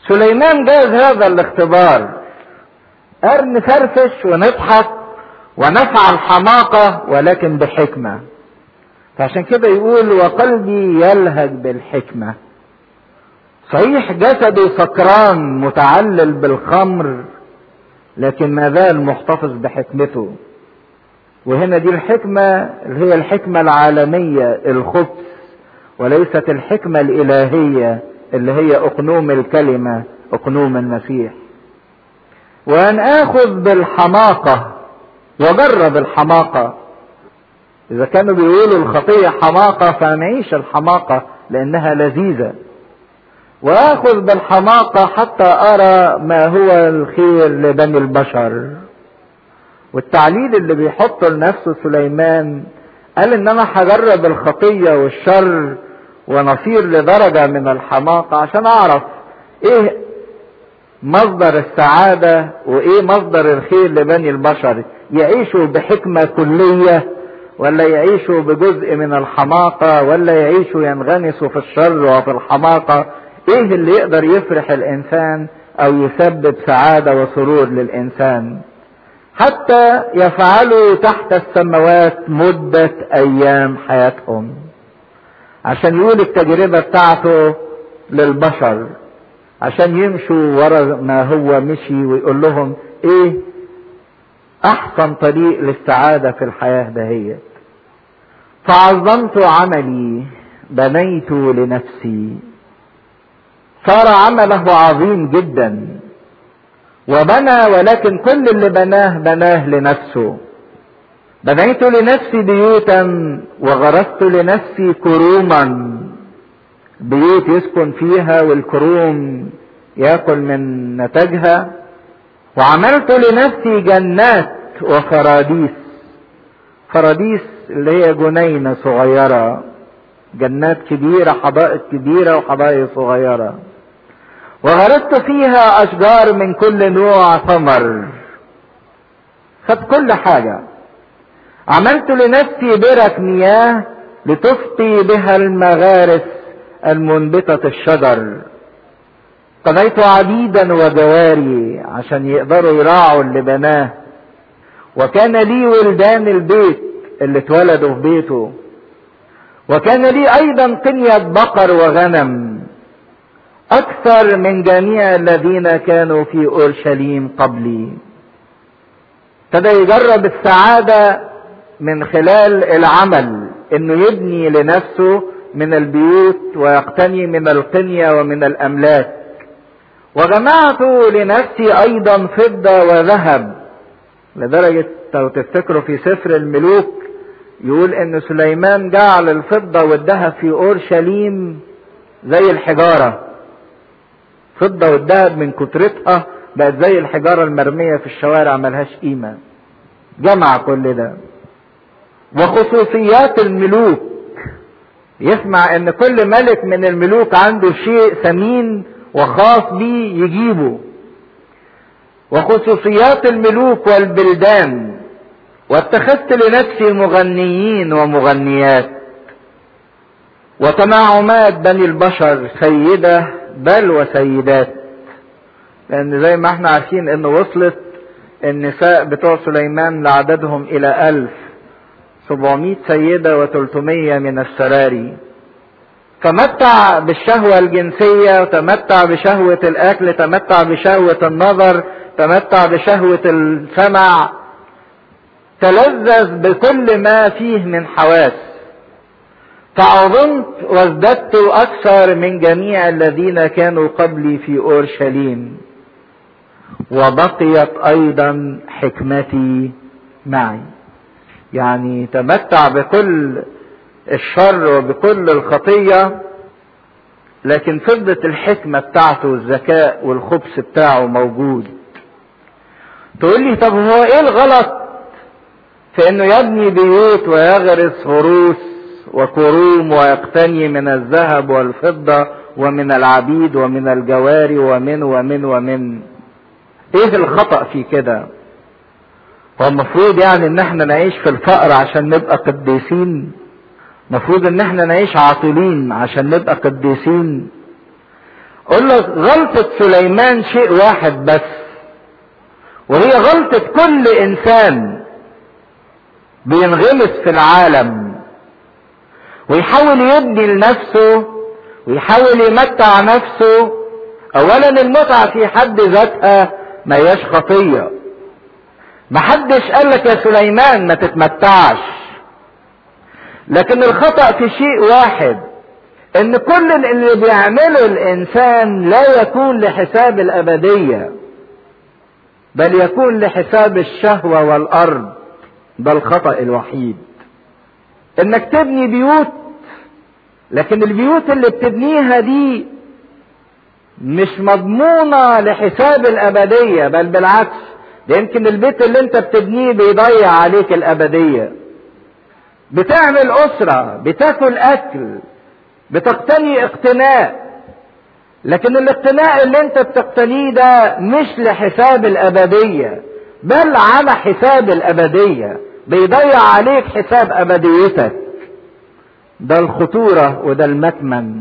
سليمان جاز هذا الاختبار قال نفرفش ونضحك ونفعل حماقة ولكن بحكمة فعشان كده يقول وقلبي يلهج بالحكمة صحيح جسدي سكران متعلل بالخمر لكن ما زال محتفظ بحكمته وهنا دي الحكمة اللي هي الحكمة العالمية الخبث وليست الحكمة الإلهية اللي هي أقنوم الكلمة أقنوم المسيح وأن آخذ بالحماقة وجرب الحماقة إذا كانوا بيقولوا الخطية حماقة فنعيش الحماقة لأنها لذيذة وآخذ بالحماقة حتى أرى ما هو الخير لبني البشر والتعليل اللي بيحطه لنفسه سليمان قال ان انا هجرب الخطية والشر ونصير لدرجة من الحماقة عشان اعرف ايه مصدر السعادة وايه مصدر الخير لبني البشر يعيشوا بحكمة كلية ولا يعيشوا بجزء من الحماقة ولا يعيشوا ينغمسوا في الشر وفي الحماقة ايه اللي يقدر يفرح الانسان او يسبب سعادة وسرور للانسان حتى يفعلوا تحت السماوات مدة ايام حياتهم عشان يقول التجربة بتاعته للبشر عشان يمشوا ورا ما هو مشي ويقول لهم ايه احسن طريق للسعادة في الحياة دهيت فعظمت عملي بنيت لنفسي صار عمله عظيم جدا وبنى ولكن كل اللي بناه بناه لنفسه بنيت لنفسي بيوتا وغرست لنفسي كروما بيوت يسكن فيها والكروم ياكل من نتاجها وعملت لنفسي جنات وفراديس فراديس اللي هي جنينه صغيره جنات كبيره حدائق كبيره وحدائق صغيره وغرست فيها اشجار من كل نوع ثمر خد كل حاجه عملت لنفسي برك مياه لتسقي بها المغارس المنبتة الشجر قضيت عبيدا وجواري عشان يقدروا يراعوا اللي بناه وكان لي ولدان البيت اللي اتولدوا في بيته وكان لي ايضا قنية بقر وغنم اكثر من جميع الذين كانوا في اورشليم قبلي ابتدى يجرب السعادة من خلال العمل انه يبني لنفسه من البيوت ويقتني من القنية ومن الاملاك وجمعت لنفسي ايضا فضة وذهب لدرجة لو تفتكروا في سفر الملوك يقول ان سليمان جعل الفضة والذهب في اورشليم زي الحجارة فضة والذهب من كترتها بقت زي الحجارة المرمية في الشوارع ملهاش قيمة جمع كل ده وخصوصيات الملوك يسمع ان كل ملك من الملوك عنده شيء ثمين وخاص بيه يجيبه وخصوصيات الملوك والبلدان واتخذت لنفسي مغنيين ومغنيات وتنعمات بني البشر سيدة بل وسيدات لان زي ما احنا عارفين ان وصلت النساء بتوع سليمان لعددهم الى الف سبعمائة سيدة وتلتمية من السراري تمتع بالشهوة الجنسية وتمتع بشهوة الأكل تمتع بشهوة النظر تمتع بشهوة السمع تلذذ بكل ما فيه من حواس فعظمت وازددت أكثر من جميع الذين كانوا قبلي في أورشليم وبقيت أيضا حكمتي معي يعني تمتع بكل الشر وبكل الخطية لكن فضة الحكمة بتاعته والذكاء والخبث بتاعه موجود تقول لي طب هو ايه الغلط في انه يبني بيوت ويغرس غروس وكروم ويقتني من الذهب والفضة ومن العبيد ومن الجواري ومن ومن ومن ايه الخطأ في كده هو المفروض يعني ان احنا نعيش في الفقر عشان نبقى قديسين المفروض ان احنا نعيش عاطلين عشان نبقى قديسين اقول لك غلطة سليمان شيء واحد بس وهي غلطة كل انسان بينغمس في العالم ويحاول يبني لنفسه ويحاول يمتع نفسه اولا المتعة في حد ذاتها ما هياش خطية محدش قال لك يا سليمان ما تتمتعش لكن الخطأ في شيء واحد ان كل اللي بيعمله الانسان لا يكون لحساب الابدية بل يكون لحساب الشهوة والارض ده الخطأ الوحيد انك تبني بيوت لكن البيوت اللي بتبنيها دي مش مضمونة لحساب الابدية بل بالعكس ده يمكن البيت اللي انت بتبنيه بيضيع عليك الابدية بتعمل اسرة بتاكل اكل بتقتني اقتناء لكن الاقتناء اللي انت بتقتنيه ده مش لحساب الابدية بل على حساب الابدية بيضيع عليك حساب ابديتك ده الخطورة وده المكمن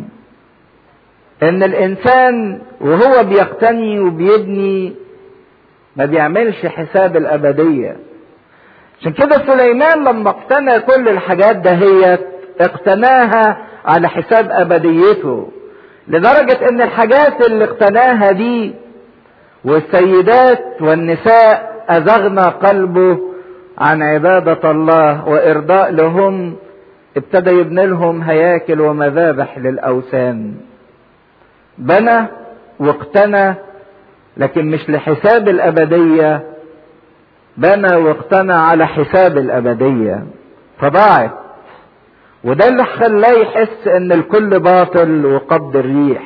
ان الانسان وهو بيقتني وبيبني ما بيعملش حساب الابدية عشان كده سليمان لما اقتنى كل الحاجات دهيت اقتناها على حساب ابديته لدرجة ان الحاجات اللي اقتناها دي والسيدات والنساء ازغنا قلبه عن عبادة الله وارضاء لهم ابتدى يبني لهم هياكل ومذابح للاوثان بنى واقتنى لكن مش لحساب الابدية بنى واقتنى على حساب الابدية فضاعت وده اللي خلاه يحس ان الكل باطل وقبض الريح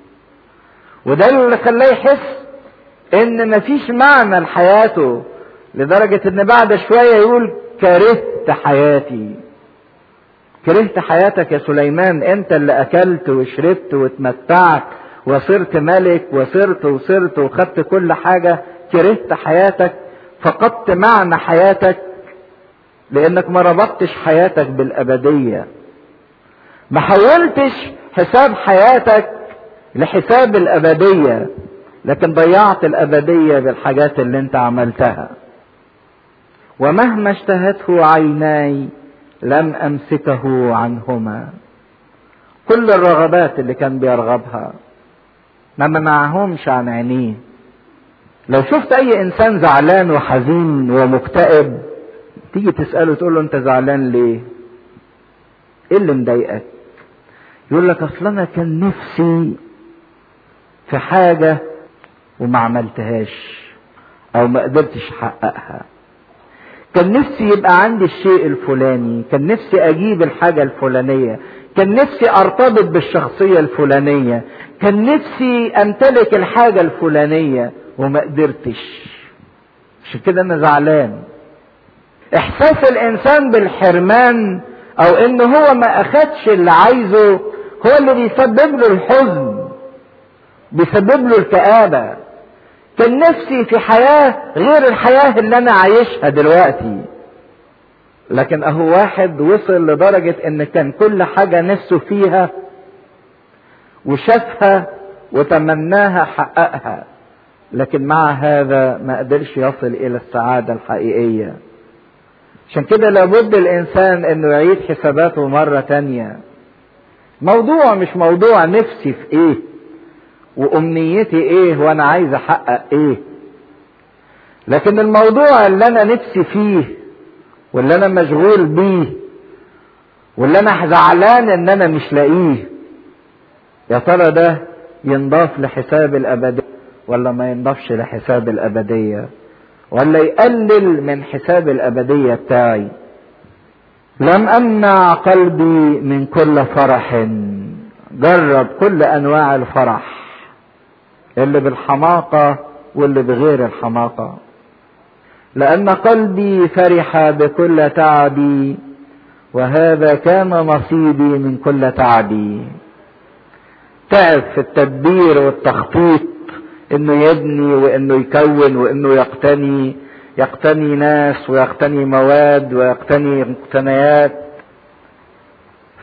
وده اللي خلاه يحس ان مفيش معنى لحياته لدرجة ان بعد شوية يقول كرهت حياتي كرهت حياتك يا سليمان انت اللي اكلت وشربت واتمتعت وصرت ملك وصرت وصرت وخدت كل حاجة كرهت حياتك فقدت معنى حياتك لانك ما ربطتش حياتك بالابدية ما حولتش حساب حياتك لحساب الابدية لكن ضيعت الابدية بالحاجات اللي انت عملتها ومهما اشتهته عيناي لم امسكه عنهما كل الرغبات اللي كان بيرغبها ما منعهمش عن عينيه لو شفت اي انسان زعلان وحزين ومكتئب تيجي تسأله تقول له انت زعلان ليه ايه اللي مضايقك يقول لك اصل انا كان نفسي في حاجة وما عملتهاش او ما قدرتش احققها كان نفسي يبقى عندي الشيء الفلاني كان نفسي اجيب الحاجة الفلانية كان نفسي ارتبط بالشخصية الفلانية كان نفسي امتلك الحاجة الفلانية وما قدرتش عشان كده انا زعلان احساس الانسان بالحرمان او ان هو ما اخدش اللي عايزه هو اللي بيسبب له الحزن بيسبب له الكآبة كان نفسي في حياة غير الحياة اللي انا عايشها دلوقتي لكن اهو واحد وصل لدرجة ان كان كل حاجة نفسه فيها وشافها وتمناها حققها لكن مع هذا ما قدرش يصل الى السعادة الحقيقية عشان كده لابد الانسان انه يعيد حساباته مرة تانية موضوع مش موضوع نفسي في ايه وامنيتي ايه وانا عايز احقق ايه لكن الموضوع اللي انا نفسي فيه واللي انا مشغول بيه واللي انا زعلان ان انا مش لاقيه يا ترى ده ينضاف لحساب الابدية ولا ما ينضافش لحساب الابدية ولا يقلل من حساب الابدية بتاعي لم امنع قلبي من كل فرح جرب كل انواع الفرح اللي بالحماقة واللي بغير الحماقة لأن قلبي فرح بكل تعبي وهذا كان نصيبي من كل تعبي تعب في التدبير والتخطيط انه يبني وانه يكون وانه يقتني يقتني ناس ويقتني مواد ويقتني مقتنيات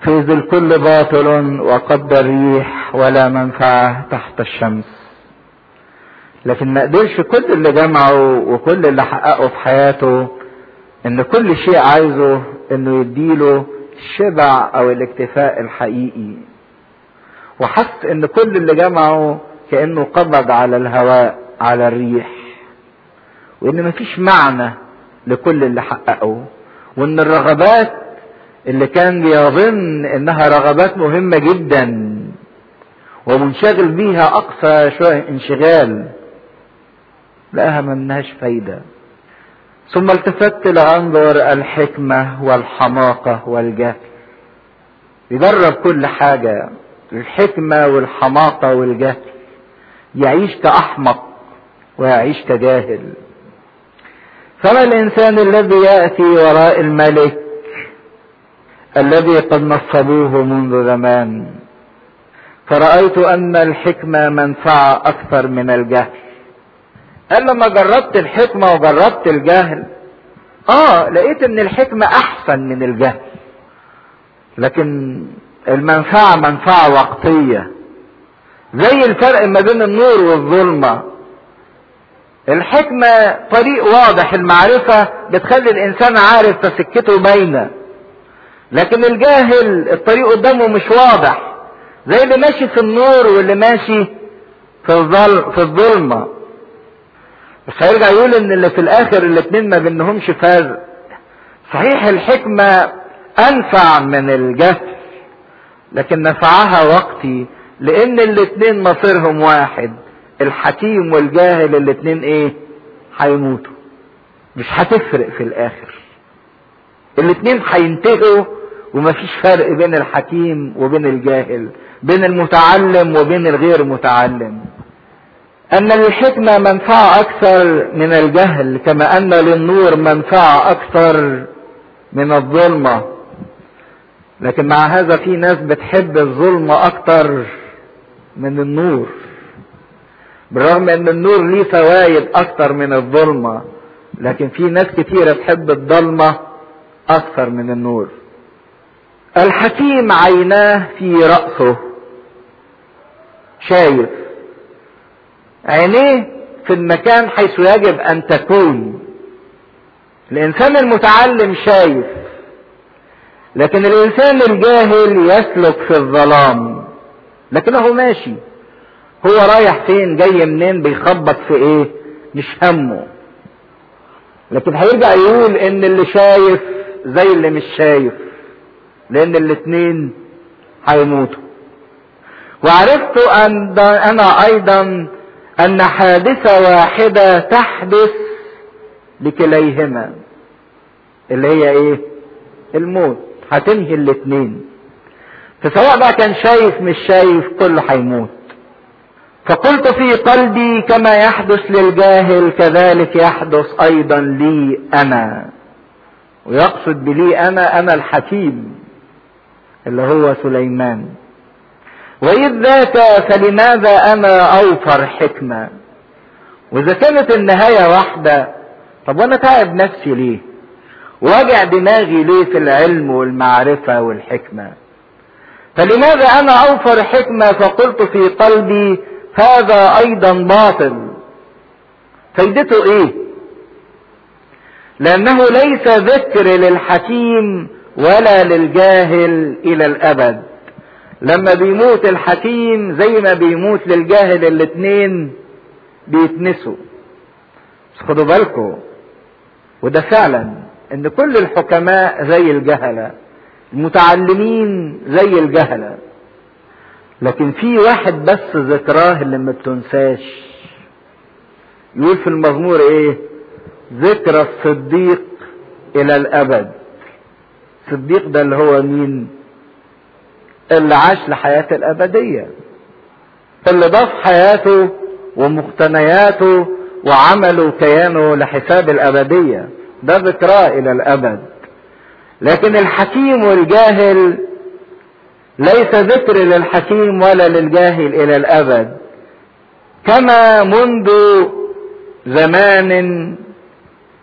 في ذي الكل باطل وقد الريح ولا منفعة تحت الشمس لكن ما قدرش كل اللي جمعه وكل اللي حققه في حياته ان كل شيء عايزه انه يديله الشبع او الاكتفاء الحقيقي وحس ان كل اللي جمعه كانه قبض على الهواء على الريح وان مفيش معنى لكل اللي حققه وان الرغبات اللي كان بيظن انها رغبات مهمة جدا ومنشغل بيها اقصى شوية انشغال لقاها منهاش فايدة ثم التفت لانظر الحكمة والحماقة والجهل يجرب كل حاجة الحكمة والحماقة والجهل يعيش كأحمق ويعيش كجاهل فما الإنسان الذي يأتي وراء الملك الذي قد نصبوه منذ زمان فرأيت أن الحكمة منفعة أكثر من الجهل قال لما جربت الحكمة وجربت الجهل آه لقيت أن الحكمة أحسن من الجهل لكن المنفعة منفعة وقتية زي الفرق ما بين النور والظلمة الحكمة طريق واضح المعرفة بتخلي الإنسان عارف فسكته باينة لكن الجاهل الطريق قدامه مش واضح زي اللي ماشي في النور واللي ماشي في الظل في الظلمة بس هيرجع يقول ان اللي في الاخر الاتنين ما بينهمش فرق صحيح الحكمة انفع من الجهل لكن نفعها وقتي لان الاتنين مصيرهم واحد الحكيم والجاهل الاتنين ايه هيموتوا مش هتفرق في الاخر الاتنين هينتهوا ومفيش فرق بين الحكيم وبين الجاهل بين المتعلم وبين الغير متعلم ان للحكمة منفعة اكثر من الجهل كما ان للنور منفعة اكثر من الظلمة لكن مع هذا في ناس بتحب الظلمة اكتر من النور بالرغم ان النور ليه فوائد اكتر من الظلمة لكن في ناس كتيرة تحب الضلمة اكثر من النور الحكيم عيناه في رأسه شايف عينيه في المكان حيث يجب ان تكون الانسان المتعلم شايف لكن الانسان الجاهل يسلك في الظلام لكنه ماشي هو رايح فين جاي منين بيخبط في ايه مش همه لكن هيرجع يقول ان اللي شايف زي اللي مش شايف لان الاتنين هيموتوا وعرفت ان انا ايضا ان حادثة واحدة تحدث لكليهما اللي هي ايه الموت هتنهي الاتنين فسواء بقى كان شايف مش شايف كله هيموت فقلت في قلبي كما يحدث للجاهل كذلك يحدث ايضا لي انا ويقصد بلي انا انا الحكيم اللي هو سليمان واذ ذاك فلماذا انا اوفر حكمه واذا كانت النهايه واحده طب وانا تعب نفسي ليه وجع دماغي ليه في العلم والمعرفه والحكمه فلماذا انا اوفر حكمه فقلت في قلبي هذا ايضا باطل فايدته ايه لانه ليس ذكر للحكيم ولا للجاهل الى الابد لما بيموت الحكيم زي ما بيموت للجاهل الاتنين بيتنسوا بس خدوا بالكم وده فعلا ان كل الحكماء زي الجهلة المتعلمين زي الجهلة لكن في واحد بس ذكراه اللي ما بتنساش يقول في المزمور ايه ذكرى الصديق الى الابد الصديق ده اللي هو مين اللي عاش لحياة الابدية اللي ضاف حياته ومقتنياته وعمله كيانه لحساب الابدية ده ذكراه الى الابد لكن الحكيم والجاهل ليس ذكر للحكيم ولا للجاهل الى الابد كما منذ زمان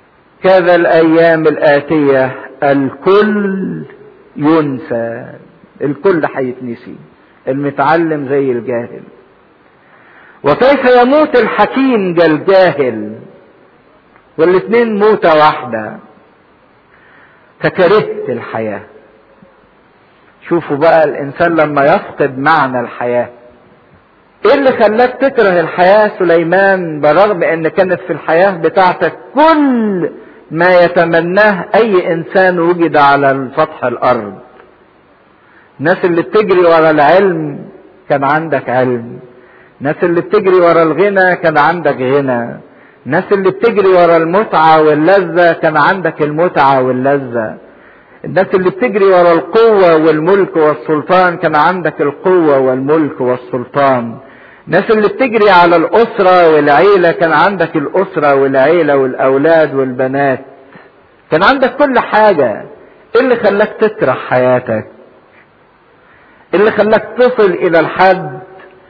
كذا الايام الاتيه الكل ينسى الكل هيتنسي المتعلم زي الجاهل وكيف يموت الحكيم كالجاهل والاتنين موتة واحدة فكرهت الحياة شوفوا بقى الانسان لما يفقد معنى الحياة ايه اللي خلاك تكره الحياة سليمان برغم ان كانت في الحياة بتاعتك كل ما يتمناه اي انسان وجد على سطح الارض الناس اللي بتجري ورا العلم كان عندك علم الناس اللي بتجري ورا الغنى كان عندك غنى الناس اللي بتجري ورا المتعة واللذة كان عندك المتعة واللذة الناس اللي بتجري ورا القوة والملك والسلطان كان عندك القوة والملك والسلطان الناس اللي بتجري على الأسرة والعيلة كان عندك الأسرة والعيلة والأولاد والبنات كان عندك كل حاجة ايه اللي خلاك تكره حياتك اللي خلاك تصل الى الحد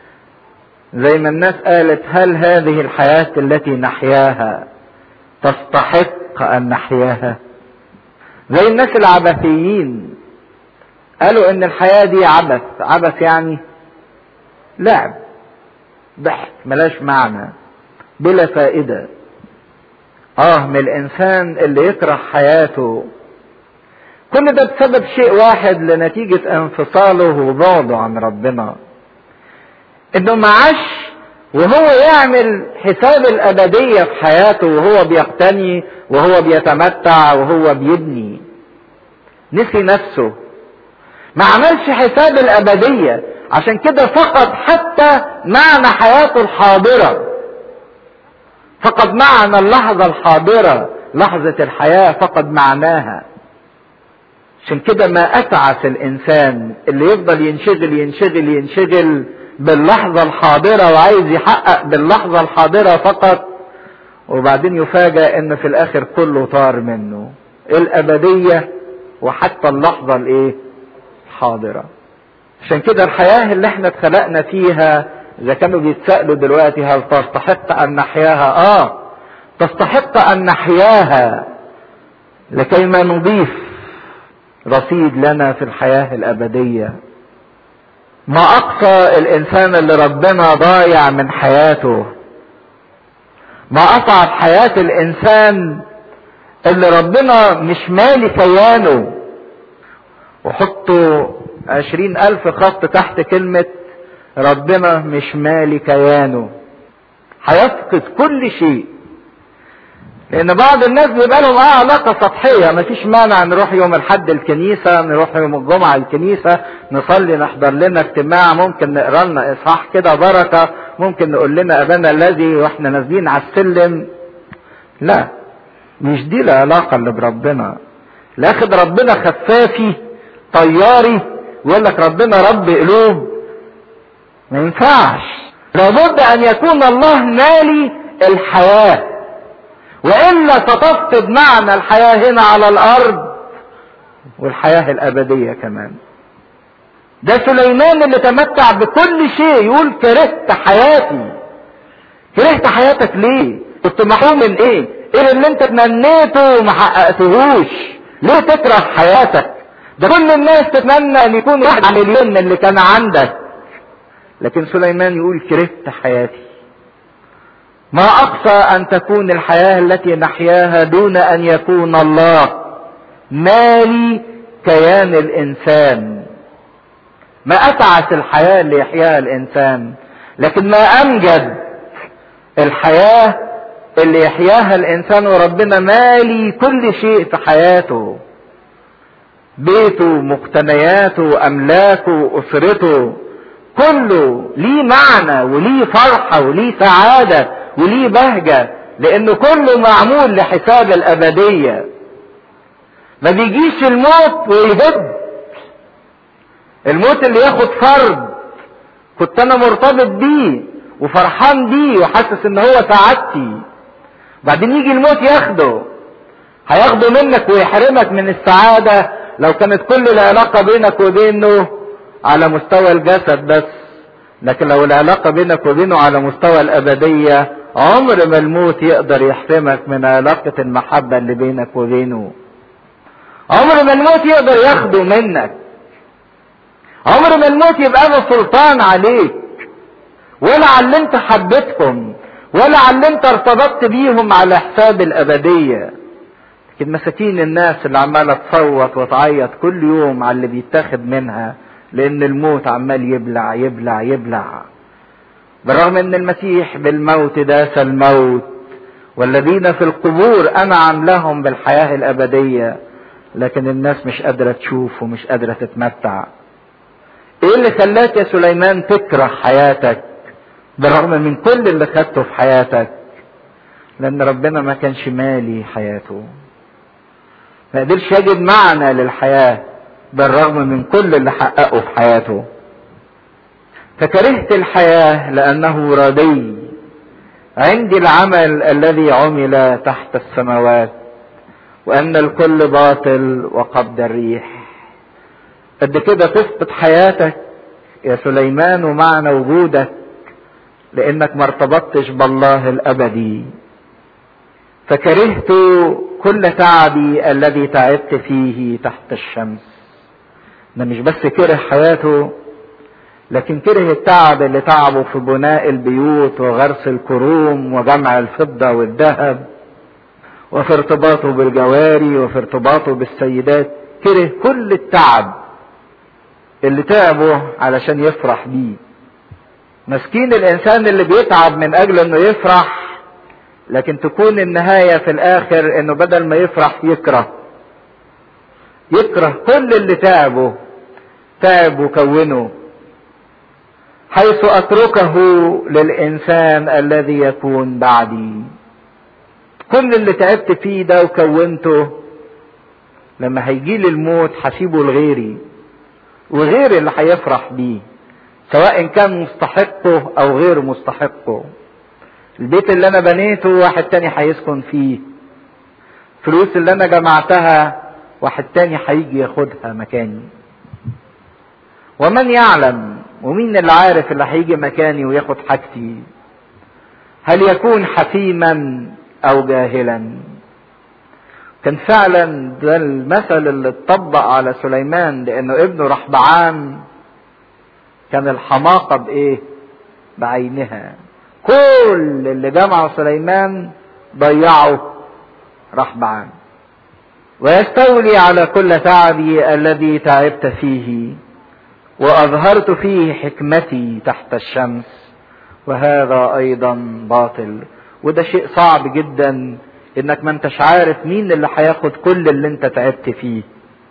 زي ما الناس قالت هل هذه الحياة التي نحياها تستحق ان نحياها زي الناس العبثيين قالوا ان الحياة دي عبث عبث يعني لعب ضحك ملاش معنى بلا فائدة اه من الانسان اللي يكره حياته كل ده بسبب شيء واحد لنتيجة انفصاله وبعده عن ربنا انه معاش وهو يعمل حساب الابدية في حياته وهو بيقتني وهو بيتمتع وهو بيبني نسي نفسه ما عملش حساب الابدية عشان كده فقد حتى معنى حياته الحاضرة فقد معنى اللحظة الحاضرة لحظة الحياة فقد معناها عشان كده ما اتعس الانسان اللي يفضل ينشغل ينشغل ينشغل باللحظة الحاضرة وعايز يحقق باللحظة الحاضرة فقط وبعدين يفاجأ ان في الاخر كله طار منه الابدية وحتى اللحظة الايه حاضرة عشان كده الحياة اللي احنا اتخلقنا فيها اذا كانوا بيتسألوا دلوقتي هل تستحق ان نحياها اه تستحق ان نحياها لكي ما نضيف رصيد لنا في الحياة الابدية ما اقصى الانسان اللي ربنا ضايع من حياته ما اصعب حياة الانسان اللي ربنا مش مالي كيانه وحطوا عشرين الف خط تحت كلمة ربنا مش مالي كيانه هيفقد كل شيء لان بعض الناس بيبقى لهم اه علاقة سطحية مفيش مانع نروح يوم الحد الكنيسة نروح يوم الجمعة الكنيسة نصلي نحضر لنا اجتماع ممكن نقرا لنا اصحاح كده بركة ممكن نقول لنا ابانا الذي واحنا نازلين على السلم لا مش دي العلاقة اللي بربنا لاخد ربنا خفافي طياري ويقول لك ربنا رب قلوب ما ينفعش لابد ان يكون الله مالي الحياه والا ستفقد معنى الحياه هنا على الارض والحياه الابديه كمان ده سليمان اللي تمتع بكل شيء يقول كرهت حياتي كرهت حياتك ليه كنت محروم من ايه ايه اللي انت تمنيته وما حققتهوش ليه تكره حياتك ده كل الناس تتمنى ان يكون واحد مليون من اللي كان عندك لكن سليمان يقول كرهت حياتي ما اقصى ان تكون الحياه التي نحياها دون ان يكون الله مالي كيان الانسان ما اتعس الحياه اللي يحياها الانسان لكن ما امجد الحياه اللي يحياها الانسان وربنا مالي كل شيء في حياته بيته مقتنياته املاكه اسرته كله ليه معنى وليه فرحه وليه سعاده وليه بهجه لانه كله معمول لحساب الابديه ما بيجيش الموت ويهد الموت اللي ياخد فرد كنت انا مرتبط بيه وفرحان بيه وحاسس ان هو سعادتي بعدين يجي الموت ياخده هياخده منك ويحرمك من السعاده لو كانت كل العلاقة بينك وبينه على مستوى الجسد بس لكن لو العلاقة بينك وبينه على مستوى الأبدية عمر ما الموت يقدر يحرمك من علاقة المحبة اللي بينك وبينه عمر ما الموت يقدر ياخده منك عمر ما الموت يبقى له سلطان عليك ولا على اللي انت حبيتهم ولا على اللي انت ارتبطت بيهم على حساب الابديه لكن مساكين الناس اللي عماله تصوت وتعيط كل يوم على اللي بيتاخد منها لان الموت عمال يبلع يبلع يبلع بالرغم ان المسيح بالموت داس الموت والذين في القبور انعم لهم بالحياه الابديه لكن الناس مش قادره تشوف ومش قادره تتمتع ايه اللي خلاك يا سليمان تكره حياتك بالرغم من كل اللي خدته في حياتك لان ربنا ما كانش مالي حياته ما قدرش يجد معنى للحياه بالرغم من كل اللي حققه في حياته فكرهت الحياه لانه ردي عندي العمل الذي عمل تحت السماوات وان الكل باطل وقبض الريح قد كده تفقد حياتك يا سليمان ومعنى وجودك لانك ما ارتبطتش بالله الابدي فكرهت كل تعبي الذي تعبت فيه تحت الشمس ده مش بس كره حياته لكن كره التعب اللي تعبه في بناء البيوت وغرس الكروم وجمع الفضة والذهب وفي ارتباطه بالجواري وفي ارتباطه بالسيدات كره كل التعب اللي تعبه علشان يفرح بيه مسكين الانسان اللي بيتعب من اجل انه يفرح لكن تكون النهاية في الاخر انه بدل ما يفرح يكره يكره كل اللي تعبه تعب وكونه حيث اتركه للانسان الذي يكون بعدي كل اللي تعبت فيه ده وكونته لما هيجي لي الموت هسيبه لغيري وغيري اللي هيفرح بيه سواء كان مستحقه او غير مستحقه البيت اللي انا بنيته واحد تاني هيسكن فيه فلوس اللي انا جمعتها واحد تاني هيجي ياخدها مكاني ومن يعلم ومين اللي عارف اللي هيجي مكاني وياخد حاجتي هل يكون حكيما او جاهلا كان فعلا ده المثل اللي اتطبق على سليمان لانه ابنه رحبعام كان الحماقة بايه بعينها كل اللي جمعه سليمان ضيعه رحبعام ويستولي على كل تعبي الذي تعبت فيه واظهرت فيه حكمتي تحت الشمس وهذا ايضا باطل وده شيء صعب جدا انك ما انتش عارف مين اللي هياخد كل اللي انت تعبت فيه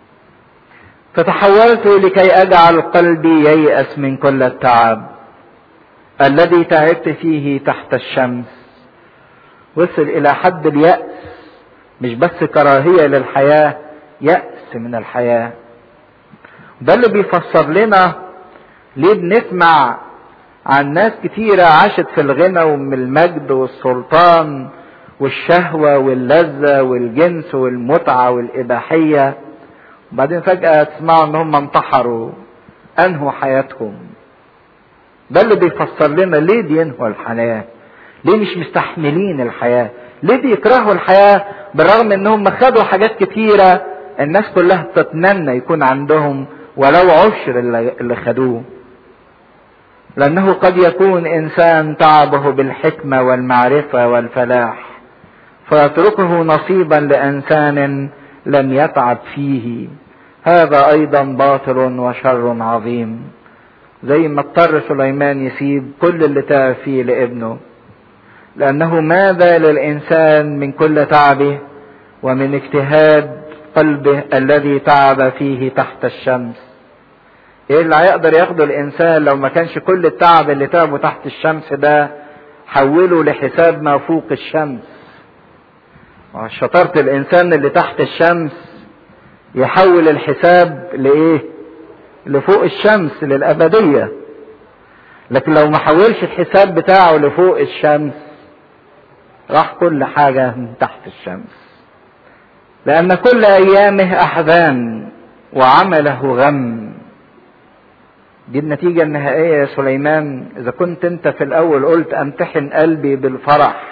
فتحولت لكي اجعل قلبي ييأس من كل التعب الذي تعبت فيه تحت الشمس وصل الى حد اليأس مش بس كراهية للحياة يأس من الحياة ده اللي بيفسر لنا ليه بنسمع عن ناس كتيرة عاشت في الغنى والمجد والسلطان والشهوة واللذة والجنس والمتعة والإباحية وبعدين فجأة تسمعوا ان هم انتحروا انهوا حياتهم ده اللي بيفسر لنا ليه بينهوا الحياة ليه مش مستحملين الحياة ليه بيكرهوا الحياة بالرغم انهم خدوا حاجات كتيرة الناس كلها تتمنى يكون عندهم ولو عشر اللي خدوه لانه قد يكون انسان تعبه بالحكمة والمعرفة والفلاح فيتركه نصيبا لانسان لم يتعب فيه هذا ايضا باطل وشر عظيم زي ما اضطر سليمان يسيب كل اللي تعب فيه لابنه لانه ماذا للانسان من كل تعبه ومن اجتهاد قلبه الذي تعب فيه تحت الشمس ايه اللي هيقدر ياخده الانسان لو ما كانش كل التعب اللي تعبه تحت الشمس ده حوله لحساب ما فوق الشمس شطارة الانسان اللي تحت الشمس يحول الحساب لايه لفوق الشمس للابدية لكن لو ما حولش الحساب بتاعه لفوق الشمس راح كل حاجة من تحت الشمس لأن كل أيامه أحزان وعمله غم دي النتيجة النهائية يا سليمان إذا كنت أنت في الأول قلت أمتحن قلبي بالفرح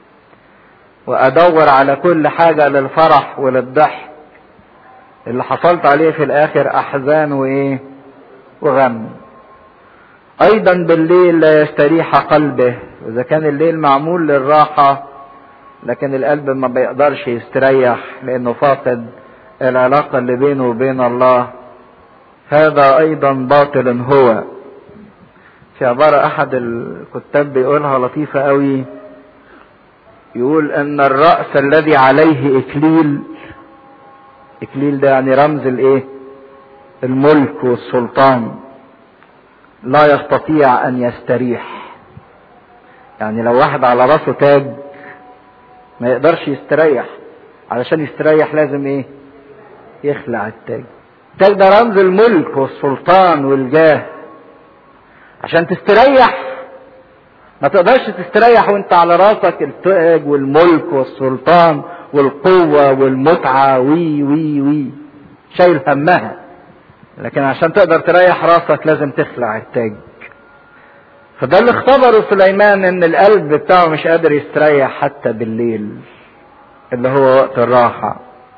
وأدور على كل حاجة للفرح وللضحك اللي حصلت عليه في الآخر أحزان وإيه وغم ايضا بالليل لا يستريح قلبه واذا كان الليل معمول للراحة لكن القلب ما بيقدرش يستريح لانه فاقد العلاقة اللي بينه وبين الله هذا ايضا باطل هو في عبارة احد الكتاب بيقولها لطيفة قوي يقول ان الرأس الذي عليه اكليل اكليل ده يعني رمز الايه الملك والسلطان لا يستطيع ان يستريح يعني لو واحد على راسه تاج ما يقدرش يستريح علشان يستريح لازم ايه يخلع التاج التاج ده رمز الملك والسلطان والجاه عشان تستريح ما تقدرش تستريح وانت على راسك التاج والملك والسلطان والقوة والمتعة وي وي وي شايل همها لكن عشان تقدر تريح راسك لازم تخلع التاج فده اللي اختبره سليمان ان القلب بتاعه مش قادر يستريح حتى بالليل اللي هو وقت الراحة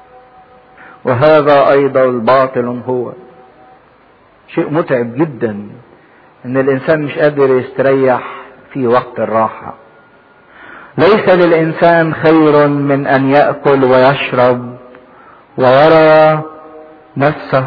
وهذا ايضا باطل هو شيء متعب جدا ان الانسان مش قادر يستريح في وقت الراحة ليس للانسان خير من ان ياكل ويشرب ويرى نفسه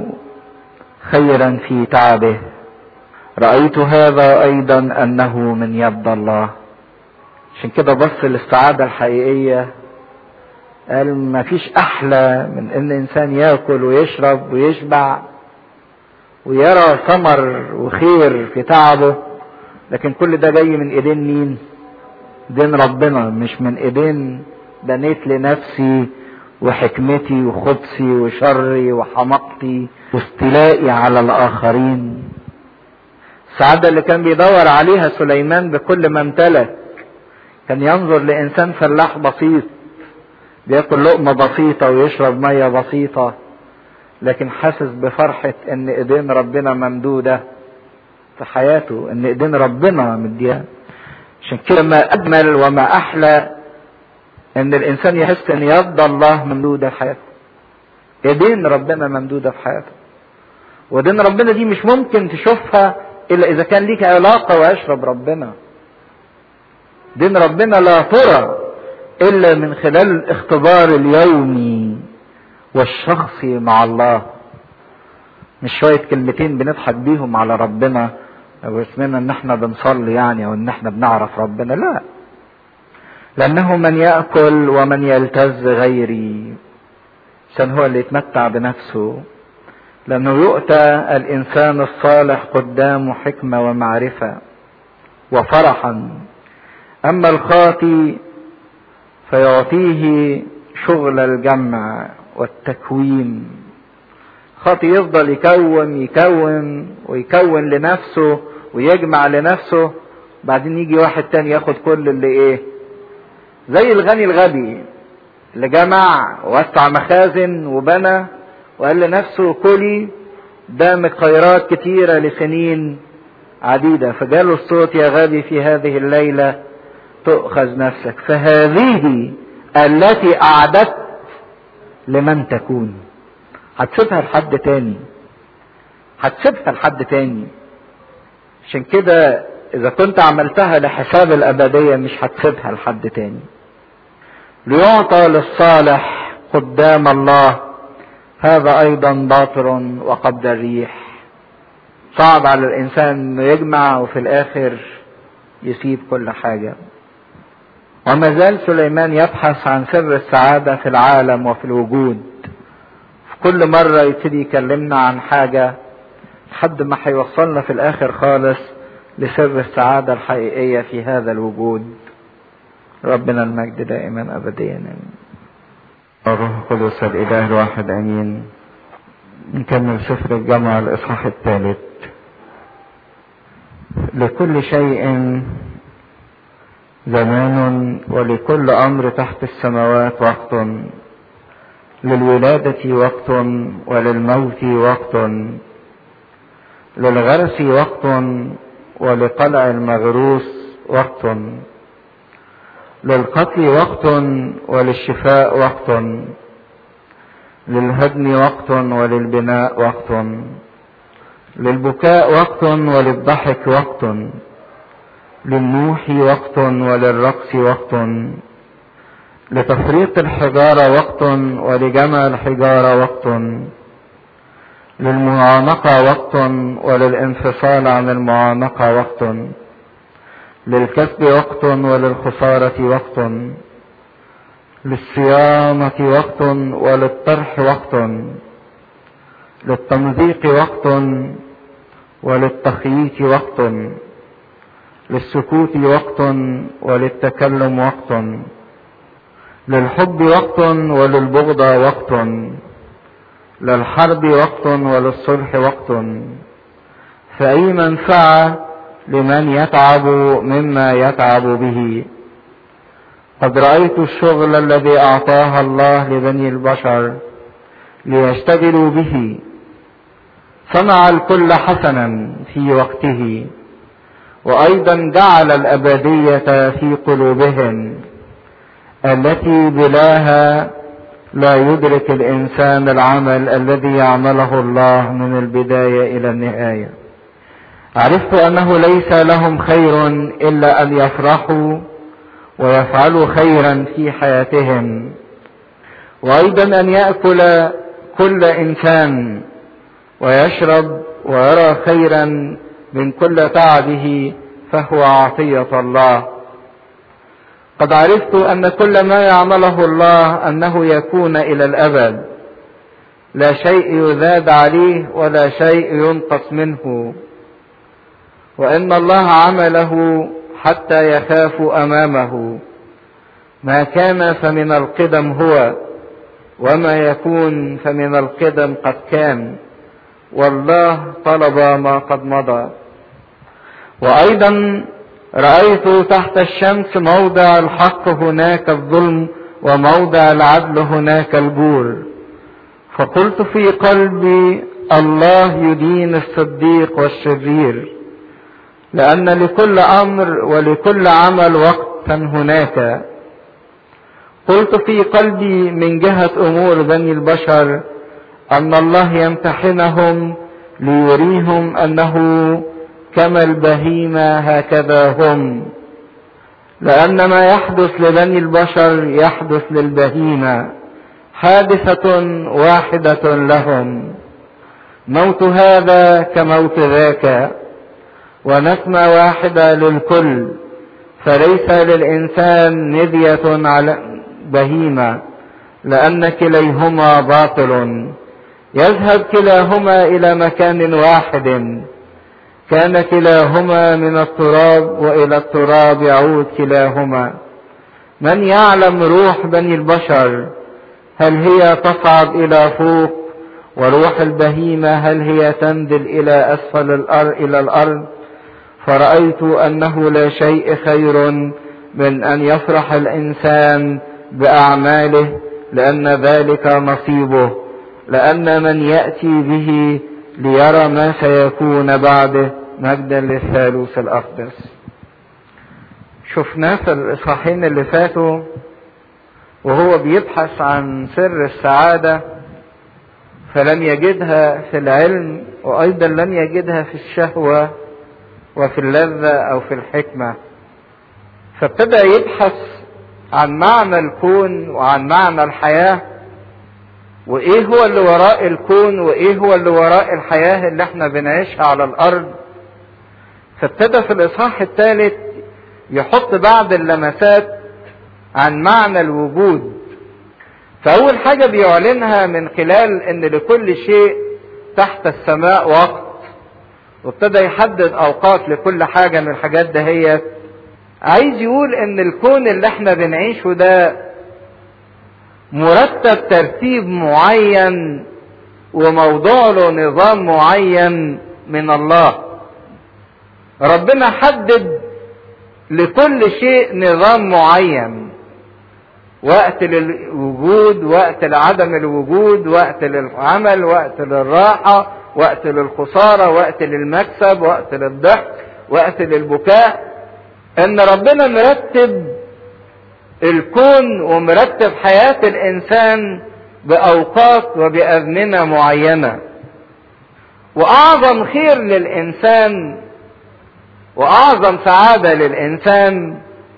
خيرا في تعبه رايت هذا ايضا انه من يد الله عشان كده بص للسعاده الحقيقيه قال ما فيش احلى من ان انسان ياكل ويشرب ويشبع ويرى ثمر وخير في تعبه لكن كل ده جاي من ايدين مين دين ربنا مش من ايدين بنيت لنفسي وحكمتي وخبثي وشري وحماقتي واستيلائي على الاخرين السعادة اللي كان بيدور عليها سليمان بكل ما امتلك كان ينظر لانسان فلاح بسيط بياكل لقمة بسيطة ويشرب مية بسيطة لكن حاسس بفرحة ان ايدين ربنا ممدودة في حياته ان ايدين ربنا مديها عشان كده ما اجمل وما احلى ان الانسان يحس ان يد الله ممدودة في حياته ايدين ربنا ممدودة في حياته ودين ربنا دي مش ممكن تشوفها الا اذا كان ليك علاقة ويشرب ربنا دين ربنا لا ترى الا من خلال الاختبار اليومي والشخصي مع الله مش شوية كلمتين بنضحك بيهم على ربنا او اسمنا ان احنا بنصلي يعني او ان احنا بنعرف ربنا لا لانه من ياكل ومن يلتز غيري عشان هو اللي يتمتع بنفسه لانه يؤتى الانسان الصالح قدامه حكمه ومعرفه وفرحا اما الخاطي فيعطيه شغل الجمع والتكوين خاطي يفضل يكون يكون ويكون لنفسه ويجمع لنفسه بعدين يجي واحد تاني ياخد كل اللي ايه زي الغني الغبي اللي جمع ووسع مخازن وبنى وقال لنفسه كلي دامك خيرات كتيرة لسنين عديدة فجاله الصوت يا غبي في هذه الليلة تؤخذ نفسك فهذه التي أعددت لمن تكون هتسيبها لحد تاني هتسيبها لحد تاني عشان كده إذا كنت عملتها لحساب الأبدية مش هتسيبها لحد تاني ليعطى للصالح قدام الله هذا أيضا باطر وقبض الريح صعب على الإنسان إنه يجمع وفي الآخر يسيب كل حاجة وما زال سليمان يبحث عن سر السعادة في العالم وفي الوجود في كل مرة يبتدي يكلمنا عن حاجة لحد ما هيوصلنا في الآخر خالص لسر السعادة الحقيقية في هذا الوجود ربنا المجد دائما أبديا آمين الروح القدس الإله الواحد أمين نكمل سفر الجامعة الإصحاح الثالث لكل شيء زمان ولكل أمر تحت السماوات وقت للولادة وقت وللموت وقت للغرس وقت ولقلع المغروس وقت للقتل وقت وللشفاء وقت للهدم وقت وللبناء وقت للبكاء وقت وللضحك وقت للنوح وقت وللرقص وقت لتفريق الحجارة وقت ولجمع الحجارة وقت للمعانقة وقت وللانفصال عن المعانقة وقت للكسب وقت وللخسارة وقت للصيانة وقت وللطرح وقت للتمزيق وقت وللتخييط وقت للسكوت وقت وللتكلم وقت للحب وقت وللبغض وقت للحرب وقت وللصلح وقت فأي منفعة لمن يتعب مما يتعب به قد رأيت الشغل الذي أعطاها الله لبني البشر ليشتغلوا به صنع الكل حسنا في وقته وأيضا جعل الأبدية في قلوبهم التي بلاها لا يدرك الإنسان العمل الذي يعمله الله من البداية إلى النهاية عرفت أنه ليس لهم خير إلا أن يفرحوا ويفعلوا خيرا في حياتهم وأيضا أن يأكل كل إنسان ويشرب ويرى خيرا من كل تعبه فهو عطية الله قد عرفت أن كل ما يعمله الله أنه يكون إلى الأبد لا شيء يزاد عليه ولا شيء ينقص منه وإن الله عمله حتى يخاف أمامه ما كان فمن القدم هو وما يكون فمن القدم قد كان والله طلب ما قد مضى وايضا رايت تحت الشمس موضع الحق هناك الظلم وموضع العدل هناك الجور فقلت في قلبي الله يدين الصديق والشرير لان لكل امر ولكل عمل وقتا هناك قلت في قلبي من جهه امور بني البشر ان الله يمتحنهم ليريهم انه كما البهيمه هكذا هم لان ما يحدث لبني البشر يحدث للبهيمه حادثه واحده لهم موت هذا كموت ذاك ونسمة واحدة للكل فليس للإنسان ندية على بهيمة لأن كليهما باطل يذهب كلاهما إلى مكان واحد كان كلاهما من التراب وإلى التراب يعود كلاهما من يعلم روح بني البشر هل هي تصعد إلى فوق وروح البهيمة هل هي تنزل إلى أسفل الأرض إلى الأرض فرأيت أنه لا شيء خير من أن يفرح الإنسان بأعماله لأن ذلك نصيبه لأن من يأتي به ليرى ما سيكون بعده مجدا للثالوث الأقدس شفناه في الإصحاحين اللي فاتوا وهو بيبحث عن سر السعادة فلم يجدها في العلم وأيضا لم يجدها في الشهوة وفي اللذة أو في الحكمة فابتدى يبحث عن معنى الكون وعن معنى الحياة وإيه هو اللي وراء الكون وإيه هو اللي وراء الحياة اللي احنا بنعيشها على الأرض فابتدى في الإصحاح الثالث يحط بعض اللمسات عن معنى الوجود فأول حاجة بيعلنها من خلال إن لكل شيء تحت السماء وقت وابتدى يحدد اوقات لكل حاجة من الحاجات دهيت عايز يقول ان الكون اللي احنا بنعيشه ده مرتب ترتيب معين وموضوع له نظام معين من الله ربنا حدد لكل شيء نظام معين وقت للوجود وقت لعدم الوجود وقت للعمل وقت للراحة وقت للخسارة وقت للمكسب وقت للضحك وقت للبكاء ان ربنا مرتب الكون ومرتب حياة الانسان باوقات وبازمنة معينة واعظم خير للانسان واعظم سعادة للانسان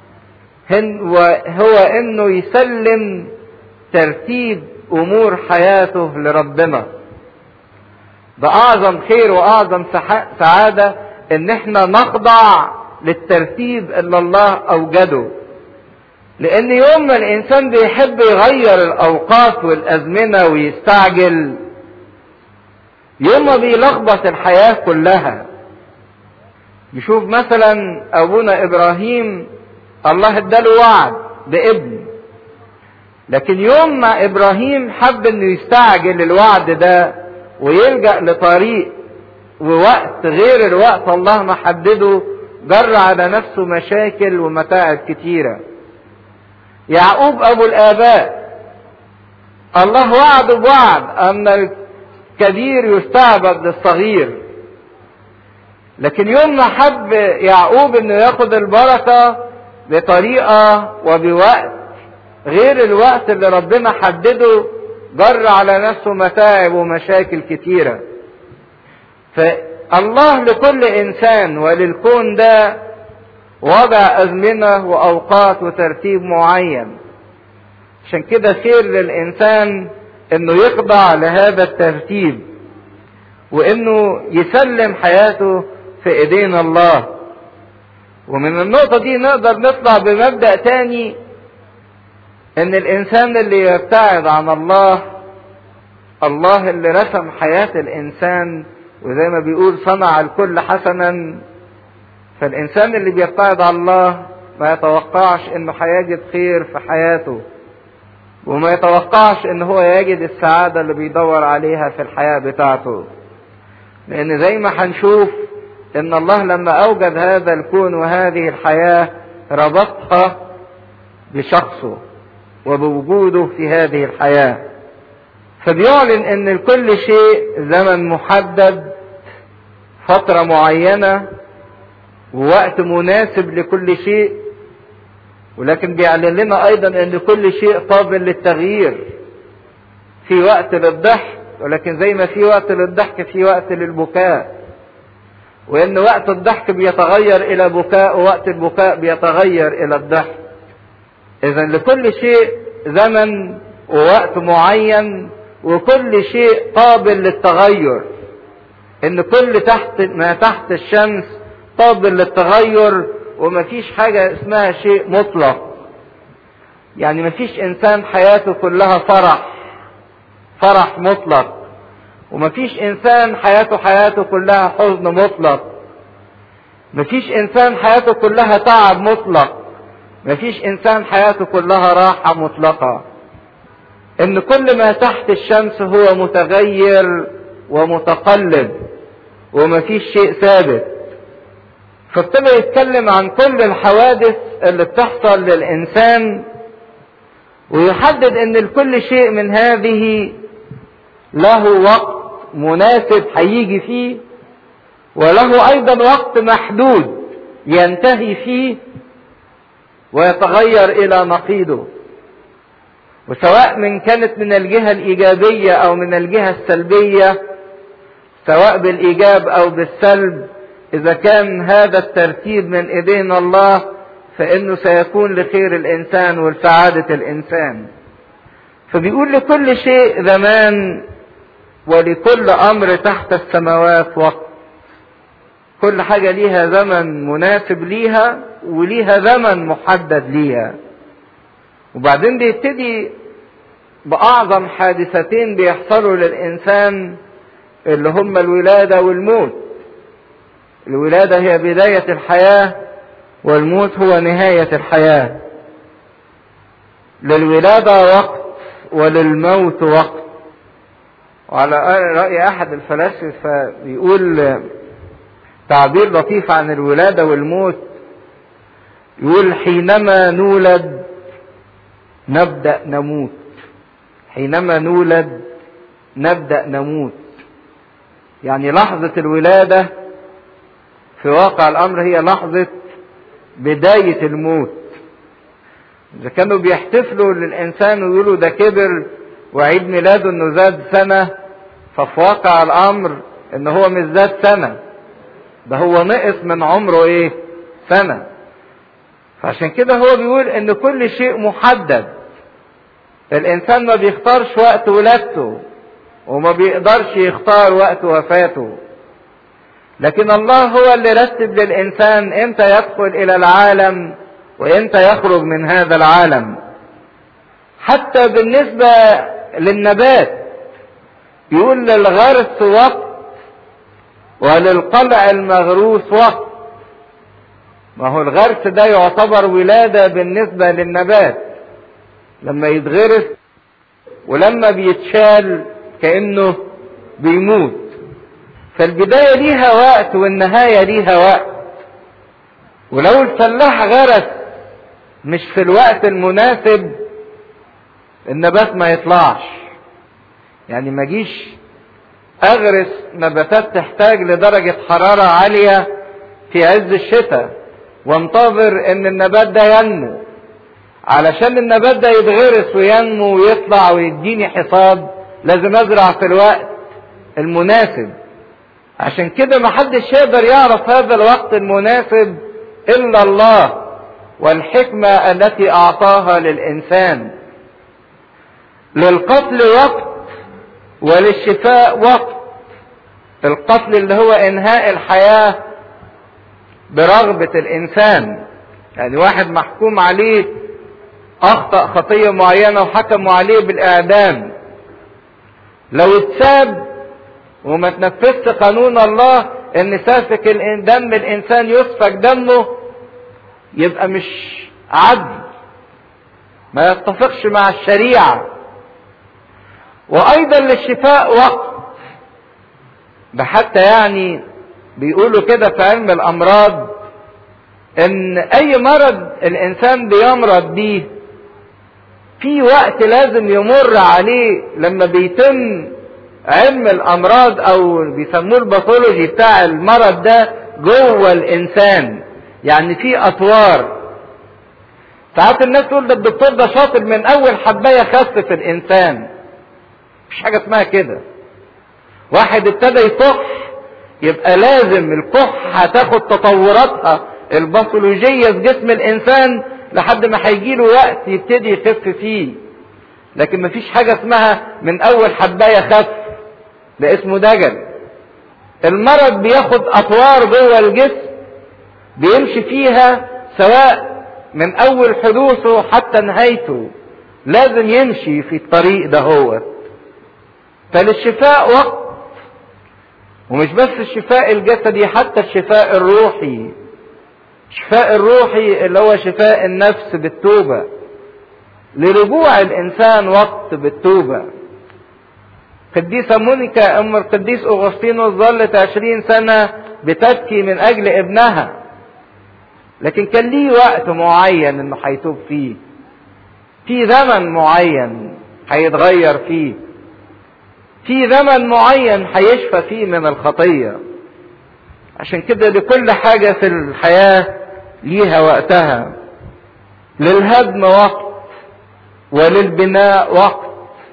هو انه يسلم ترتيب امور حياته لربنا ده اعظم خير واعظم سعادة ان احنا نخضع للترتيب اللي الله اوجده لان يوم ما الانسان بيحب يغير الاوقات والازمنة ويستعجل يوم ما بيلخبط الحياة كلها يشوف مثلا ابونا ابراهيم الله اداله وعد بابن لكن يوم ما ابراهيم حب انه يستعجل الوعد ده ويلجأ لطريق ووقت غير الوقت الله ما حدده جر على نفسه مشاكل ومتاعب كتيرة يعقوب ابو الاباء الله وعده بوعد ان الكبير يستعبد للصغير لكن يوم ما حب يعقوب انه ياخد البركة بطريقة وبوقت غير الوقت اللي ربنا حدده جر على نفسه متاعب ومشاكل كتيرة فالله لكل انسان وللكون ده وضع ازمنة واوقات وترتيب معين عشان كده خير للانسان انه يخضع لهذا الترتيب وانه يسلم حياته في ايدين الله ومن النقطة دي نقدر نطلع بمبدأ تاني ان الانسان اللي يبتعد عن الله الله اللي رسم حياة الانسان وزي ما بيقول صنع الكل حسنا فالانسان اللي بيبتعد عن الله ما يتوقعش انه هيجد خير في حياته وما يتوقعش ان هو يجد السعادة اللي بيدور عليها في الحياة بتاعته لان زي ما هنشوف ان الله لما اوجد هذا الكون وهذه الحياة ربطها بشخصه وبوجوده في هذه الحياة فبيعلن ان لكل شيء زمن محدد فترة معينة ووقت مناسب لكل شيء ولكن بيعلن لنا ايضا ان كل شيء قابل للتغيير في وقت للضحك ولكن زي ما في وقت للضحك في وقت للبكاء وان وقت الضحك بيتغير الى بكاء ووقت البكاء بيتغير الى الضحك اذا لكل شيء زمن ووقت معين وكل شيء قابل للتغير ان كل تحت ما تحت الشمس قابل للتغير ومفيش حاجة اسمها شيء مطلق يعني مفيش انسان حياته كلها فرح فرح مطلق ومفيش انسان حياته حياته كلها حزن مطلق مفيش انسان حياته كلها تعب مطلق مفيش انسان حياته كلها راحة مطلقة ان كل ما تحت الشمس هو متغير ومتقلب ومفيش شيء ثابت فابتدى يتكلم عن كل الحوادث اللي بتحصل للانسان ويحدد ان لكل شيء من هذه له وقت مناسب هيجي فيه وله ايضا وقت محدود ينتهي فيه ويتغير الى نقيضه وسواء من كانت من الجهة الإيجابية أو من الجهة السلبية سواء بالإيجاب أو بالسلب إذا كان هذا الترتيب من إيدين الله فإنه سيكون لخير الإنسان ولسعادة الإنسان فبيقول لكل شيء زمان ولكل أمر تحت السماوات وقت كل حاجة ليها زمن مناسب ليها وليها زمن محدد ليها وبعدين بيبتدي بأعظم حادثتين بيحصلوا للإنسان اللي هم الولادة والموت الولادة هي بداية الحياة والموت هو نهاية الحياة للولادة وقت وللموت وقت وعلى رأي أحد الفلاسفة بيقول تعبير لطيف عن الولادة والموت يقول حينما نولد نبدأ نموت حينما نولد نبدأ نموت يعني لحظة الولادة في واقع الأمر هي لحظة بداية الموت إذا كانوا بيحتفلوا للإنسان ويقولوا ده كبر وعيد ميلاده إنه زاد سنة ففي واقع الأمر ان هو مش زاد سنة ده هو نقص من عمره ايه سنة فعشان كده هو بيقول ان كل شيء محدد الانسان ما بيختارش وقت ولادته وما بيقدرش يختار وقت وفاته لكن الله هو اللي رتب للانسان امتى يدخل الى العالم وامتى يخرج من هذا العالم حتى بالنسبة للنبات يقول للغرس وقت وللقلع المغروس وقت ما هو الغرس ده يعتبر ولادة بالنسبة للنبات لما يتغرس ولما بيتشال كأنه بيموت فالبداية ليها وقت والنهاية ليها وقت ولو الفلاح غرس مش في الوقت المناسب النبات ما يطلعش يعني ما جيش اغرس نباتات تحتاج لدرجة حرارة عالية في عز الشتاء وانتظر ان النبات ده ينمو علشان النبات ده يتغرس وينمو ويطلع ويديني حصاد لازم ازرع في الوقت المناسب عشان كده محدش يقدر يعرف هذا الوقت المناسب الا الله والحكمة التي اعطاها للانسان للقتل وقت وللشفاء وقت القتل اللي هو انهاء الحياة برغبة الانسان يعني واحد محكوم عليه اخطأ خطية معينة وحكموا عليه بالاعدام لو اتساب وما تنفذش قانون الله ان سافك دم الانسان يسفك دمه يبقى مش عدل ما يتفقش مع الشريعه وايضا للشفاء وقت ده حتى يعني بيقولوا كده في علم الامراض ان اي مرض الانسان بيمرض بيه في وقت لازم يمر عليه لما بيتم علم الامراض او بيسموه الباثولوجي بتاع المرض ده جوه الانسان يعني في اطوار ساعات الناس تقول ده الدكتور ده شاطر من اول حبايه خف في الانسان مفيش حاجة اسمها كده واحد ابتدى يكح يبقى لازم الكح هتاخد تطوراتها الباثولوجية في جسم الانسان لحد ما هيجيله وقت يبتدي يخف فيه لكن مفيش حاجة اسمها من اول حباية خف ده اسمه دجل المرض بياخد اطوار جوه الجسم بيمشي فيها سواء من اول حدوثه حتى نهايته لازم يمشي في الطريق ده هو فللشفاء وقت ومش بس الشفاء الجسدي حتى الشفاء الروحي الشفاء الروحي اللي هو شفاء النفس بالتوبة لرجوع الإنسان وقت بالتوبة قديسة مونيكا أم القديس أغسطينوس ظلت عشرين سنة بتبكي من أجل ابنها لكن كان ليه وقت معين انه هيتوب فيه في زمن معين هيتغير فيه في زمن معين هيشفى فيه من الخطية عشان كده لكل حاجة في الحياة ليها وقتها للهدم وقت وللبناء وقت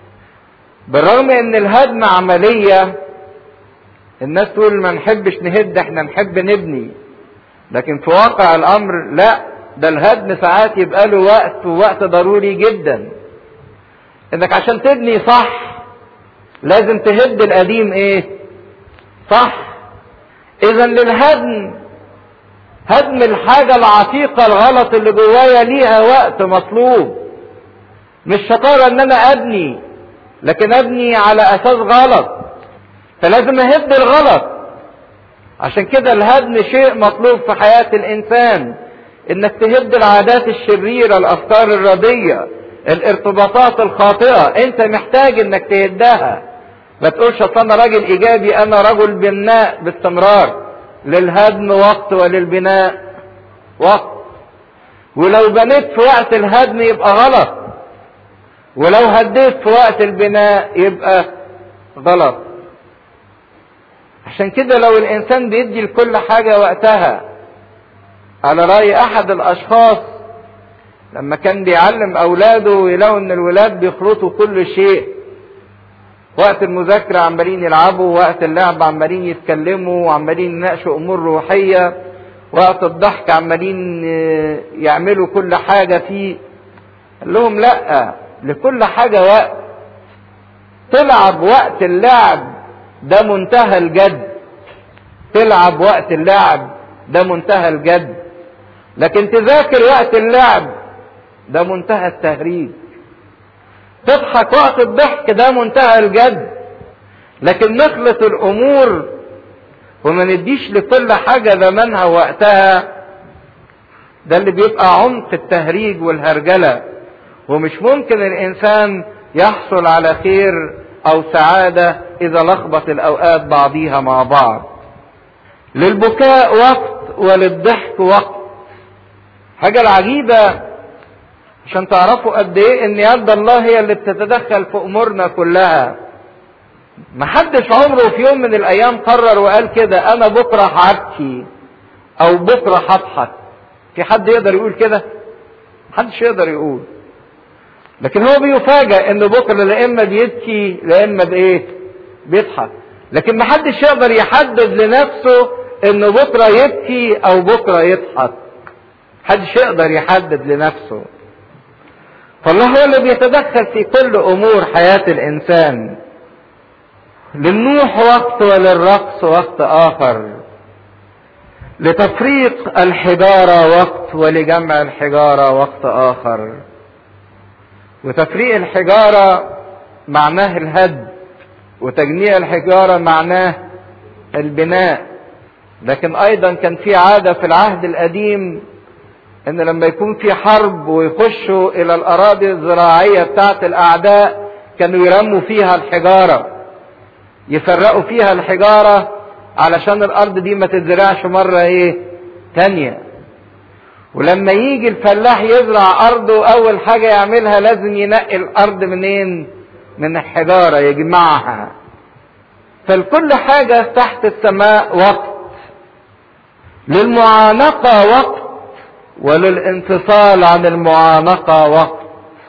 بالرغم ان الهدم عملية الناس تقول ما نحبش نهد احنا نحب نبني لكن في واقع الامر لا ده الهدم ساعات يبقى له وقت ووقت ضروري جدا انك عشان تبني صح لازم تهد القديم ايه صح اذا للهدم هدم الحاجة العتيقة الغلط اللي جوايا ليها وقت مطلوب مش شطارة ان انا ابني لكن ابني على اساس غلط فلازم اهد الغلط عشان كده الهدم شيء مطلوب في حياة الانسان انك تهد العادات الشريرة الافكار الردية الارتباطات الخاطئة انت محتاج انك تهدها ما تقولش اصل انا راجل ايجابي انا رجل بناء باستمرار للهدم وقت وللبناء وقت ولو بنيت في وقت الهدم يبقى غلط ولو هديت في وقت البناء يبقى غلط عشان كده لو الانسان بيدي لكل حاجة وقتها على رأي احد الاشخاص لما كان بيعلم اولاده ويلاقوا ان الولاد بيخلطوا كل شيء وقت المذاكرة عمالين يلعبوا وقت اللعب عمالين يتكلموا وعمالين يناقشوا أمور روحية وقت الضحك عمالين يعملوا كل حاجة فيه قال لهم لا لكل حاجة وقت تلعب وقت اللعب ده منتهى الجد تلعب وقت اللعب ده منتهى الجد لكن تذاكر وقت اللعب ده منتهى التهريج تضحك وقت الضحك ده منتهى الجد لكن نخلط الامور وما نديش لكل حاجة زمانها وقتها ده اللي بيبقى عمق التهريج والهرجلة ومش ممكن الانسان يحصل على خير او سعادة اذا لخبط الاوقات بعضيها مع بعض للبكاء وقت وللضحك وقت حاجة العجيبة عشان تعرفوا قد ايه ان يد الله هي اللي بتتدخل في امورنا كلها محدش عمره في يوم من الايام قرر وقال كده انا بكره هبكي او بكره هضحك في حد يقدر يقول كده محدش يقدر يقول لكن هو بيفاجئ ان بكره لا اما بيبكي لا اما بايه بيضحك لكن محدش يقدر يحدد لنفسه ان بكره يبكي او بكره يضحك محدش يقدر يحدد لنفسه فالله هو اللي بيتدخل في كل امور حياه الانسان للنوح وقت وللرقص وقت اخر لتفريق الحجاره وقت ولجمع الحجاره وقت اخر وتفريق الحجاره معناه الهد وتجميع الحجاره معناه البناء لكن ايضا كان في عاده في العهد القديم ان لما يكون في حرب ويخشوا الى الاراضي الزراعيه بتاعت الاعداء كانوا يرموا فيها الحجاره يفرقوا فيها الحجاره علشان الارض دي ما تتزرعش مره ايه تانية ولما يجي الفلاح يزرع ارضه اول حاجه يعملها لازم ينقي الارض منين من الحجاره يجمعها فلكل حاجه تحت السماء وقت للمعانقه وقت وللانفصال عن المعانقة وقت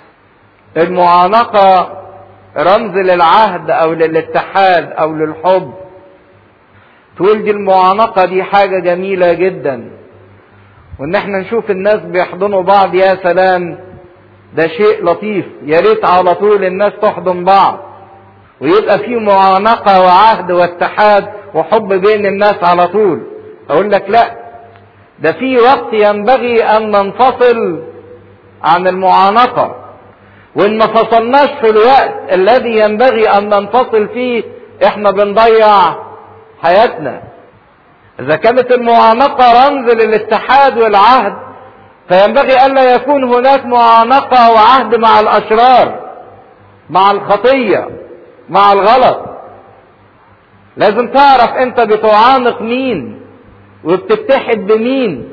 المعانقة رمز للعهد او للاتحاد او للحب تقول دي المعانقة دي حاجة جميلة جدا وان احنا نشوف الناس بيحضنوا بعض يا سلام ده شيء لطيف يا ريت على طول الناس تحضن بعض ويبقى في معانقة وعهد واتحاد وحب بين الناس على طول اقول لك لا ده في وقت ينبغي ان ننفصل عن المعانقة وان ما فصلناش في الوقت الذي ينبغي ان ننفصل فيه احنا بنضيع حياتنا اذا كانت المعانقة رمز للاتحاد والعهد فينبغي الا يكون هناك معانقة وعهد مع الاشرار مع الخطية مع الغلط لازم تعرف انت بتعانق مين وبتتحد بمين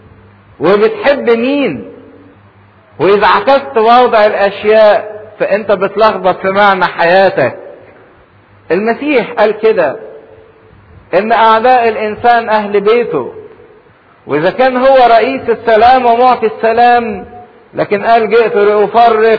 وبتحب مين واذا عكست وضع الاشياء فانت بتلخبط في معنى حياتك المسيح قال كده ان اعداء الانسان اهل بيته واذا كان هو رئيس السلام ومعطي السلام لكن قال جئت لافرق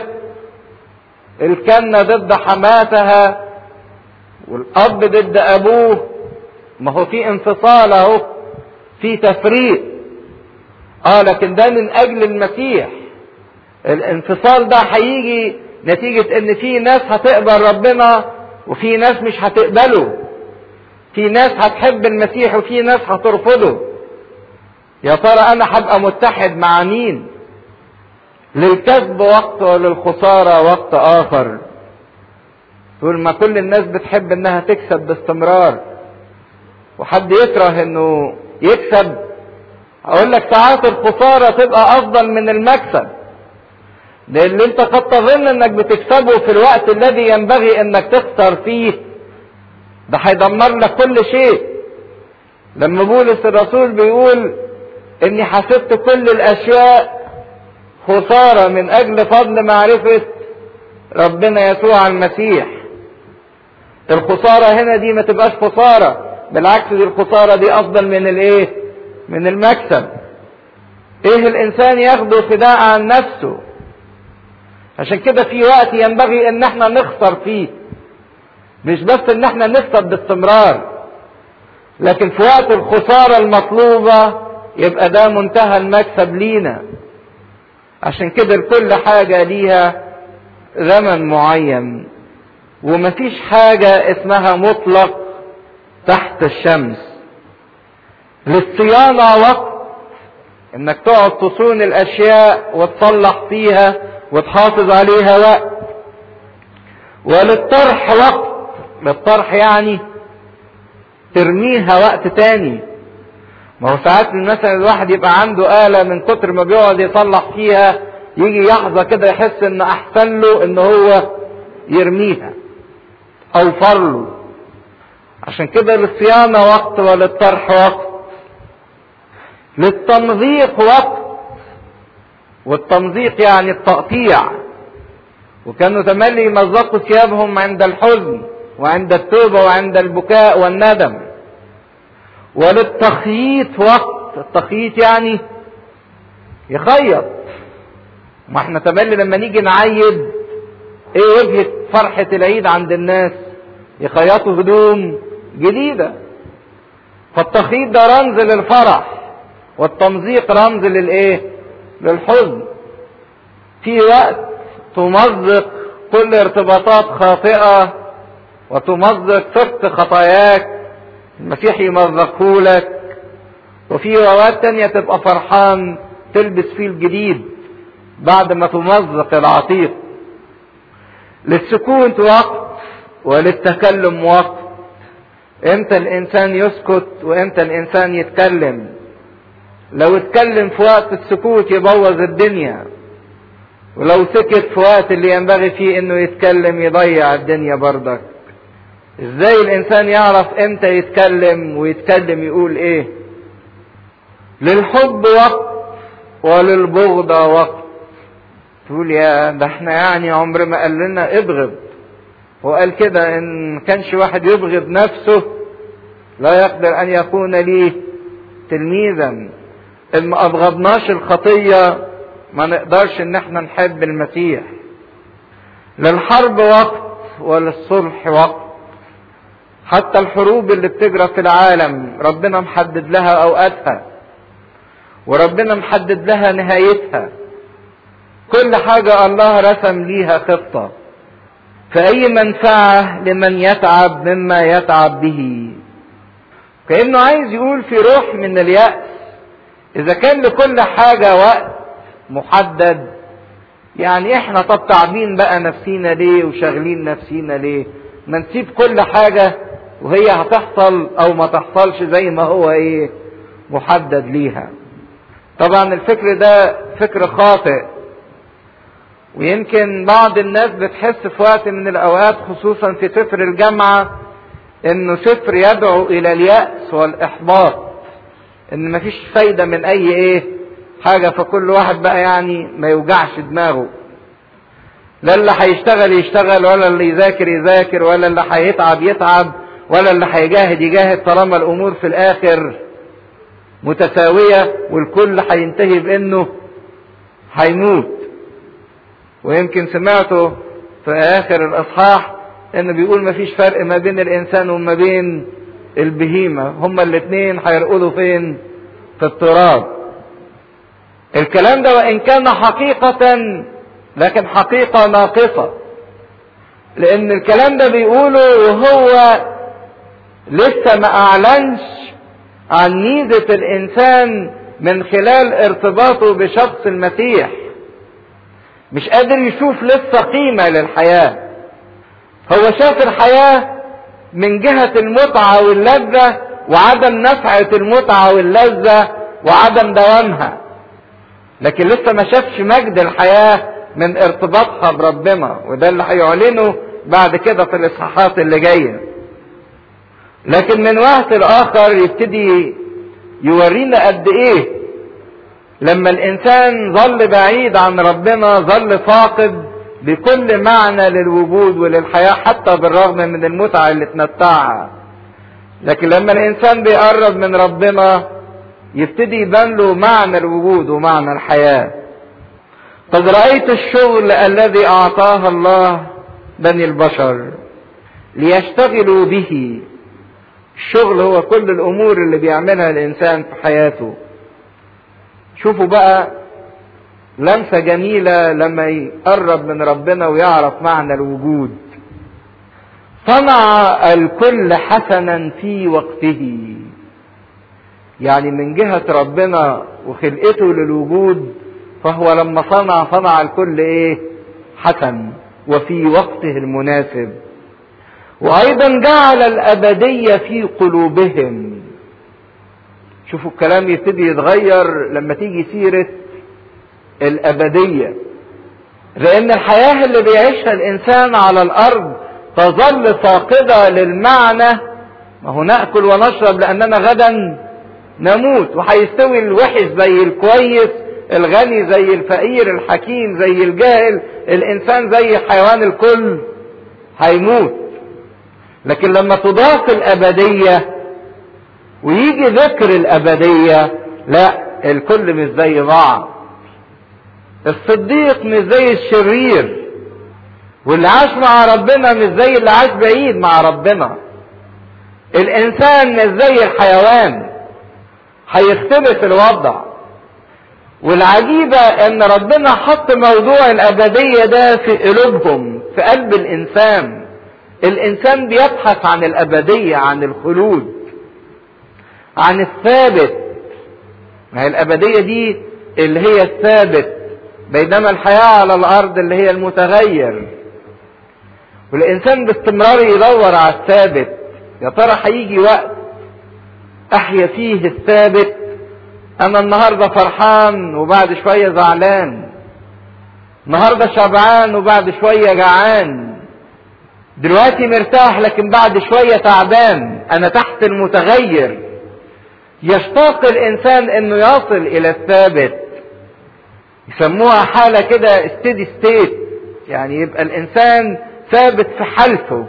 الكنة ضد حماتها والاب ضد ابوه ما هو في انفصال اهو في تفريق اه لكن ده من اجل المسيح الانفصال ده هيجي نتيجة ان في ناس هتقبل ربنا وفي ناس مش هتقبله في ناس هتحب المسيح وفي ناس هترفضه يا ترى انا هبقى متحد مع مين للكسب وقت وللخسارة وقت اخر طول ما كل الناس بتحب انها تكسب باستمرار وحد يكره انه يكسب اقول لك ساعات الخسارة تبقى افضل من المكسب لان انت قد تظن انك بتكسبه في الوقت الذي ينبغي انك تخسر فيه ده هيدمر لك كل شيء لما بولس الرسول بيقول اني حسبت كل الاشياء خسارة من اجل فضل معرفة ربنا يسوع المسيح الخسارة هنا دي ما تبقاش خسارة بالعكس دي الخسارة دي افضل من الايه من المكسب ايه الانسان ياخده فداء عن نفسه عشان كده في وقت ينبغي ان احنا نخسر فيه مش بس ان احنا نكسب باستمرار لكن في وقت الخسارة المطلوبة يبقى ده منتهى المكسب لينا عشان كده لكل حاجة ليها زمن معين ومفيش حاجة اسمها مطلق تحت الشمس للصيانة وقت انك تقعد تصون الاشياء وتصلح فيها وتحافظ عليها وقت وللطرح وقت للطرح يعني ترميها وقت تاني ما هو ساعات مثلا الواحد يبقى عنده آلة من كتر ما بيقعد يصلح فيها يجي لحظة كده يحس ان احسن له ان هو يرميها اوفر له عشان كده للصيانة وقت وللطرح وقت للتمضيق وقت والتمضيق يعني التقطيع وكانوا تملي يمزقوا ثيابهم عند الحزن وعند التوبة وعند البكاء والندم وللتخييط وقت التخييط يعني يخيط ما احنا تملي لما نيجي نعيد ايه وجهة فرحة العيد عند الناس يخيطوا هدوم جديدة فالتخييط ده رمز للفرح والتمزيق رمز للايه للحزن في وقت تمزق كل ارتباطات خاطئة وتمزق ست خطاياك المسيح يمزقهولك وفي اوقات تانية تبقى فرحان تلبس فيه الجديد بعد ما تمزق العتيق للسكوت وقت وللتكلم وقت امتى الانسان يسكت وامتى الانسان يتكلم لو اتكلم في وقت السكوت يبوظ الدنيا ولو سكت في وقت اللي ينبغي فيه انه يتكلم يضيع الدنيا بردك ازاي الانسان يعرف امتى يتكلم ويتكلم يقول ايه للحب وقت وللبغض وقت تقول يا ده احنا يعني عمر ما قال لنا ابغض هو قال كده ان كانش واحد يبغض نفسه لا يقدر ان يكون لي تلميذا ان ما ابغضناش الخطية ما نقدرش ان احنا نحب المسيح للحرب وقت وللصلح وقت حتى الحروب اللي بتجرى في العالم ربنا محدد لها اوقاتها وربنا محدد لها نهايتها كل حاجة الله رسم ليها خطة فأي منفعة لمن يتعب مما يتعب به كأنه عايز يقول في روح من اليأس إذا كان لكل حاجة وقت محدد يعني احنا طب تعبين بقى نفسينا ليه وشاغلين نفسينا ليه ما نسيب كل حاجة وهي هتحصل او ما تحصلش زي ما هو ايه محدد ليها طبعا الفكر ده فكر خاطئ ويمكن بعض الناس بتحس في وقت من الاوقات خصوصا في سفر الجامعة انه سفر يدعو الى اليأس والاحباط ان مفيش فايدة من اي ايه حاجة فكل واحد بقى يعني ما يوجعش دماغه لا اللي هيشتغل يشتغل ولا اللي يذاكر يذاكر ولا اللي هيتعب يتعب ولا اللي هيجاهد يجاهد طالما الامور في الاخر متساوية والكل هينتهي بانه هيموت ويمكن سمعته في اخر الاصحاح انه بيقول مفيش فرق ما بين الانسان وما بين البهيمة هما الاتنين هيرقدوا فين في التراب الكلام ده وان كان حقيقة لكن حقيقة ناقصة لان الكلام ده بيقوله وهو لسه ما اعلنش عن ميزة الانسان من خلال ارتباطه بشخص المسيح مش قادر يشوف لسه قيمة للحياة هو شاف الحياة من جهة المتعة واللذة وعدم نفعة المتعة واللذة وعدم دوامها لكن لسه ما شافش مجد الحياة من ارتباطها بربنا وده اللي هيعلنه بعد كده في الاصحاحات اللي جايه لكن من وقت لاخر يبتدي يورينا قد ايه لما الانسان ظل بعيد عن ربنا ظل فاقد بكل معنى للوجود وللحياة حتى بالرغم من المتعة اللي اتمتعها لكن لما الانسان بيقرب من ربنا يبتدي يبان له معنى الوجود ومعنى الحياة قد رأيت الشغل الذي اعطاه الله بني البشر ليشتغلوا به الشغل هو كل الامور اللي بيعملها الانسان في حياته شوفوا بقى لمسة جميلة لما يقرب من ربنا ويعرف معنى الوجود صنع الكل حسنا في وقته يعني من جهة ربنا وخلقته للوجود فهو لما صنع صنع الكل ايه حسن وفي وقته المناسب وايضا جعل الابدية في قلوبهم شوفوا الكلام يبتدي يتغير لما تيجي سيرة الابدية لان الحياة اللي بيعيشها الانسان على الارض تظل فاقدة للمعنى ما هو نأكل ونشرب لاننا غدا نموت وهيستوي الوحش زي الكويس الغني زي الفقير الحكيم زي الجاهل الانسان زي حيوان الكل هيموت لكن لما تضاف الابدية ويجي ذكر الابدية لا الكل مش زي بعض الصديق مش زي الشرير واللي عاش مع ربنا مش زي اللي عاش بعيد مع ربنا الانسان مش زي الحيوان هيختلف الوضع والعجيبة ان ربنا حط موضوع الابدية ده في قلوبهم في قلب الانسان الانسان بيبحث عن الابدية عن الخلود عن الثابت ما هي الابدية دي اللي هي الثابت بينما الحياة على الارض اللي هي المتغير والانسان باستمرار يدور على الثابت يا ترى هيجي وقت احيا فيه الثابت انا النهاردة فرحان وبعد شوية زعلان النهاردة شبعان وبعد شوية جعان دلوقتي مرتاح لكن بعد شوية تعبان انا تحت المتغير يشتاق الانسان انه يصل الى الثابت يسموها حالة كده استدي ستيت يعني يبقى الانسان ثابت في حالته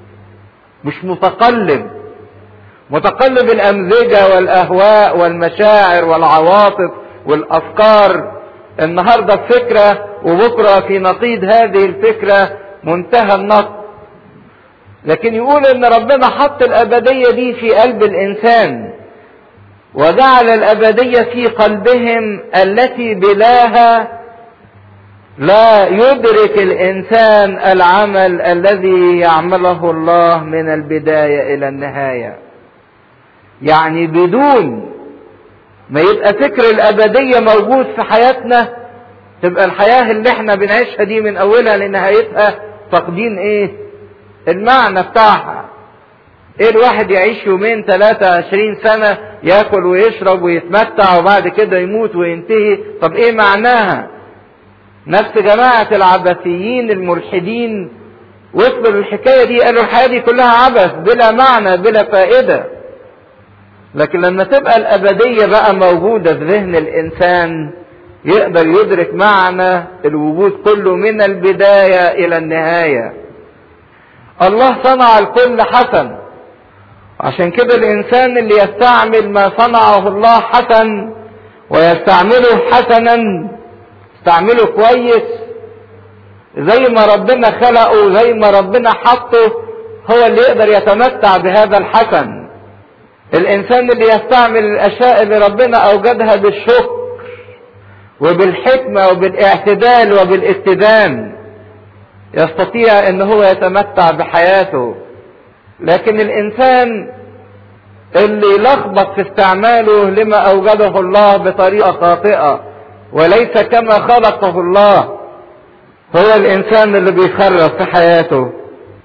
مش متقلب متقلب الامزجه والاهواء والمشاعر والعواطف والافكار النهارده بفكره وبكره في نقيض هذه الفكره منتهى النقد لكن يقول ان ربنا حط الابديه دي في قلب الانسان وجعل الابديه في قلبهم التي بلاها لا يدرك الانسان العمل الذي يعمله الله من البدايه الى النهايه يعني بدون ما يبقى فكر الابديه موجود في حياتنا تبقى الحياه اللي احنا بنعيشها دي من اولها لنهايتها فاقدين ايه المعنى بتاعها ايه الواحد يعيش يومين ثلاثة عشرين سنة ياكل ويشرب ويتمتع وبعد كده يموت وينتهي طب ايه معناها نفس جماعة العبثيين الملحدين وصلوا للحكاية دي قالوا الحياة دي كلها عبث بلا معنى بلا فائدة لكن لما تبقى الأبدية بقى موجودة في ذهن الإنسان يقدر يدرك معنى الوجود كله من البداية إلى النهاية الله صنع الكل حسن عشان كده الإنسان اللي يستعمل ما صنعه الله حسن ويستعمله حسنا استعمله كويس زي ما ربنا خلقه زي ما ربنا حطه هو اللي يقدر يتمتع بهذا الحسن الانسان اللي يستعمل الاشياء اللي ربنا اوجدها بالشكر وبالحكمة وبالاعتدال وبالاتزان يستطيع ان هو يتمتع بحياته لكن الانسان اللي يلخبط في استعماله لما اوجده الله بطريقة خاطئة وليس كما خلقه الله هو الانسان اللي بيخرب في حياته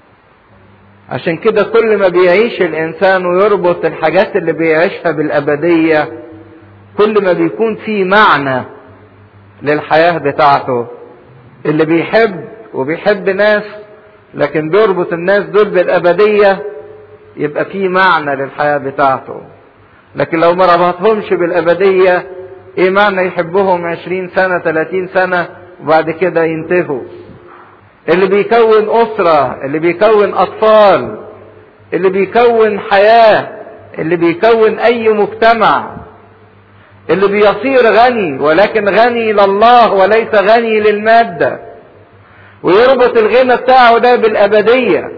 عشان كده كل ما بيعيش الانسان ويربط الحاجات اللي بيعيشها بالابدية كل ما بيكون في معنى للحياة بتاعته اللي بيحب وبيحب ناس لكن بيربط الناس دول بالابدية يبقى في معنى للحياة بتاعته لكن لو ما ربطهمش بالابدية ايه معنى يحبهم عشرين سنة تلاتين سنة وبعد كده ينتهوا اللي بيكون أسرة اللي بيكون أطفال اللي بيكون حياة اللي بيكون أي مجتمع اللي بيصير غني ولكن غني لله وليس غني للمادة ويربط الغنى بتاعه ده بالأبدية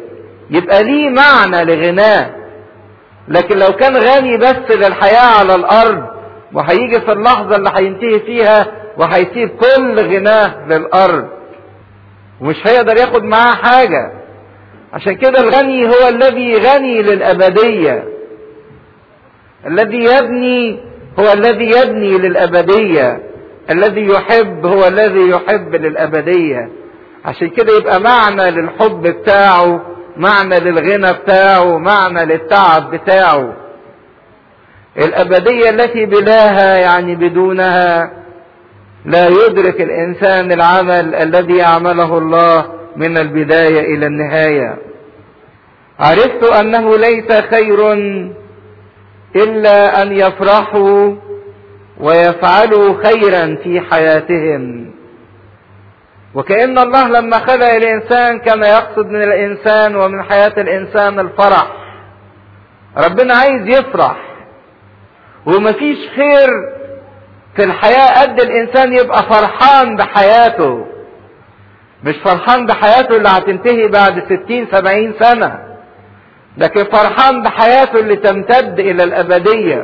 يبقى ليه معنى لغناه لكن لو كان غني بس للحياة على الأرض وهيجي في اللحظة اللي هينتهي فيها وهيسيب كل غناه للأرض ومش هيقدر ياخد معاه حاجة عشان كده الغني هو الذي غني للأبدية الذي يبني هو الذي يبني للأبدية الذي يحب هو الذي يحب للأبدية عشان كده يبقى معنى للحب بتاعه معنى للغنى بتاعه معنى للتعب بتاعه الأبدية التي بلاها يعني بدونها لا يدرك الإنسان العمل الذي يعمله الله من البداية إلى النهاية عرفت أنه ليس خير إلا أن يفرحوا ويفعلوا خيرا في حياتهم وكأن الله لما خلق الإنسان كان يقصد من الإنسان ومن حياة الإنسان الفرح ربنا عايز يفرح ومفيش خير في الحياة قد الإنسان يبقى فرحان بحياته مش فرحان بحياته اللي هتنتهي بعد ستين سبعين سنة لكن فرحان بحياته اللي تمتد إلى الأبدية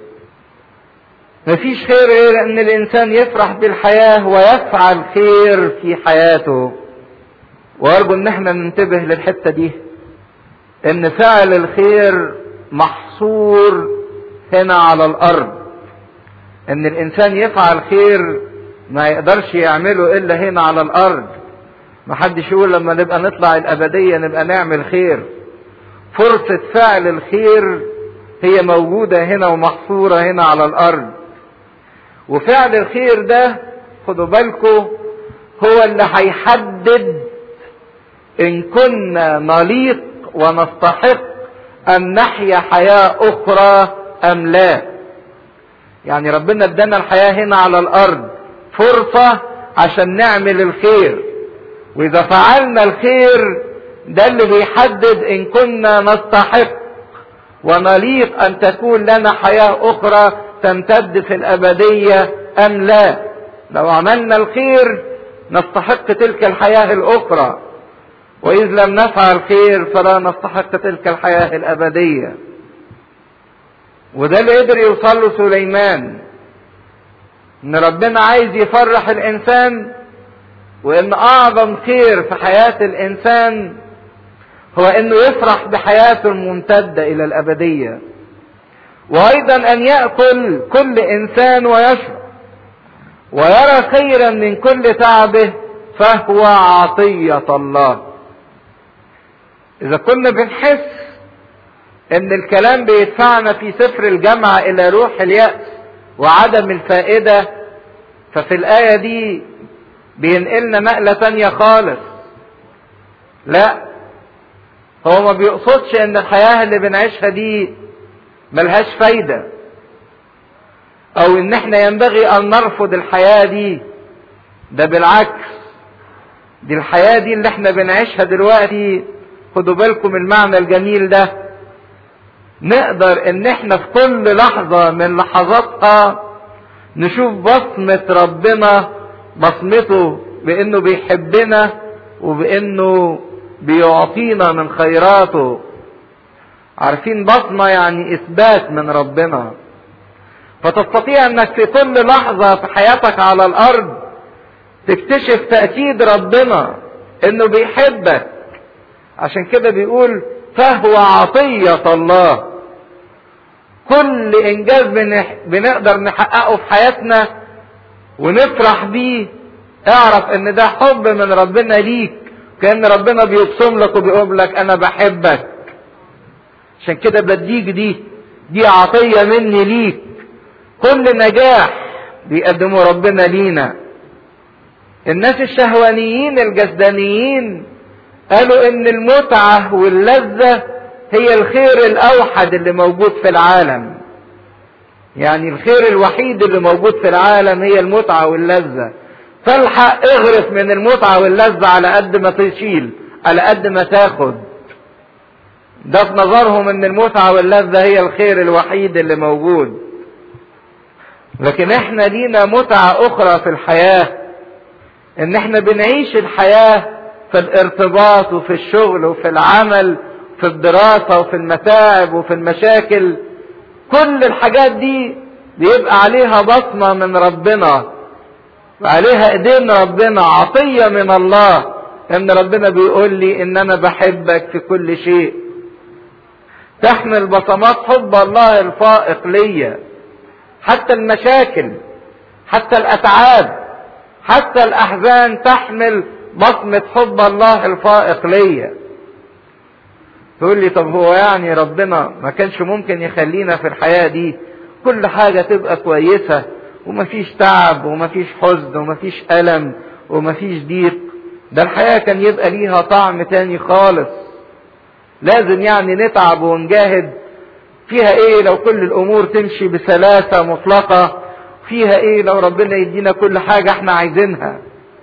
مفيش خير غير ان الانسان يفرح بالحياة ويفعل خير في حياته وارجو ان احنا ننتبه للحتة دي ان فعل الخير محصور هنا على الارض ان الانسان يفعل خير ما يقدرش يعمله الا هنا على الارض ما حدش يقول لما نبقى نطلع الابدية نبقى نعمل خير فرصة فعل الخير هي موجودة هنا ومحصورة هنا على الارض وفعل الخير ده خدوا بالكم هو اللي هيحدد ان كنا نليق ونستحق ان نحيا حياة اخرى ام لا يعني ربنا ادانا الحياة هنا على الارض فرصة عشان نعمل الخير واذا فعلنا الخير ده اللي بيحدد ان كنا نستحق ونليق ان تكون لنا حياة اخرى تمتد في الابدية ام لا لو عملنا الخير نستحق تلك الحياة الاخرى واذ لم نفعل خير فلا نستحق تلك الحياة الابدية وده اللي قدر يوصل له سليمان ان ربنا عايز يفرح الانسان وان اعظم خير في حياة الانسان هو انه يفرح بحياته الممتدة الى الابدية وايضا ان يأكل كل انسان ويشرب ويرى خيرا من كل تعبه فهو عطية الله اذا كنا بنحس ان الكلام بيدفعنا في سفر الجامعة الى روح اليأس وعدم الفائدة ففي الآية دي بينقلنا نقلة تانية خالص لا هو ما بيقصدش ان الحياة اللي بنعيشها دي ملهاش فايدة او ان احنا ينبغي ان نرفض الحياة دي ده بالعكس دي الحياة دي اللي احنا بنعيشها دلوقتي خدوا بالكم المعنى الجميل ده نقدر ان احنا في كل لحظة من لحظاتها نشوف بصمة ربنا بصمته بانه بيحبنا وبانه بيعطينا من خيراته عارفين بصمة يعني اثبات من ربنا فتستطيع انك في كل لحظة في حياتك على الارض تكتشف تأكيد ربنا انه بيحبك عشان كده بيقول فهو عطية الله كل انجاز بنقدر نحققه في حياتنا ونفرح بيه اعرف ان ده حب من ربنا ليك كان ربنا بيبصم لك وبيقول لك انا بحبك عشان كده بديك دي دي عطية مني ليك كل نجاح بيقدمه ربنا لينا الناس الشهوانيين الجسدانيين قالوا ان المتعة واللذة هي الخير الاوحد اللي موجود في العالم يعني الخير الوحيد اللي موجود في العالم هي المتعة واللذة فالحق اغرف من المتعة واللذة على قد ما تشيل على قد ما تاخد ده في نظرهم ان المتعة واللذة هي الخير الوحيد اللي موجود لكن احنا لينا متعة اخرى في الحياة ان احنا بنعيش الحياة في الارتباط وفي الشغل وفي العمل في الدراسة وفي المتاعب وفي المشاكل كل الحاجات دي بيبقى عليها بصمة من ربنا وعليها ايدين ربنا عطية من الله ان ربنا بيقول لي ان انا بحبك في كل شيء تحمل بصمات حب الله الفائق ليا حتى المشاكل حتى الاتعاب حتى الاحزان تحمل بصمة حب الله الفائق ليا تقول لي طب هو يعني ربنا ما كانش ممكن يخلينا في الحياة دي كل حاجة تبقى كويسة ومفيش تعب ومفيش حزن ومفيش ألم ومفيش ضيق ده الحياة كان يبقى ليها طعم تاني خالص لازم يعني نتعب ونجاهد فيها ايه لو كل الامور تمشي بسلاسة مطلقة فيها ايه لو ربنا يدينا كل حاجة احنا عايزينها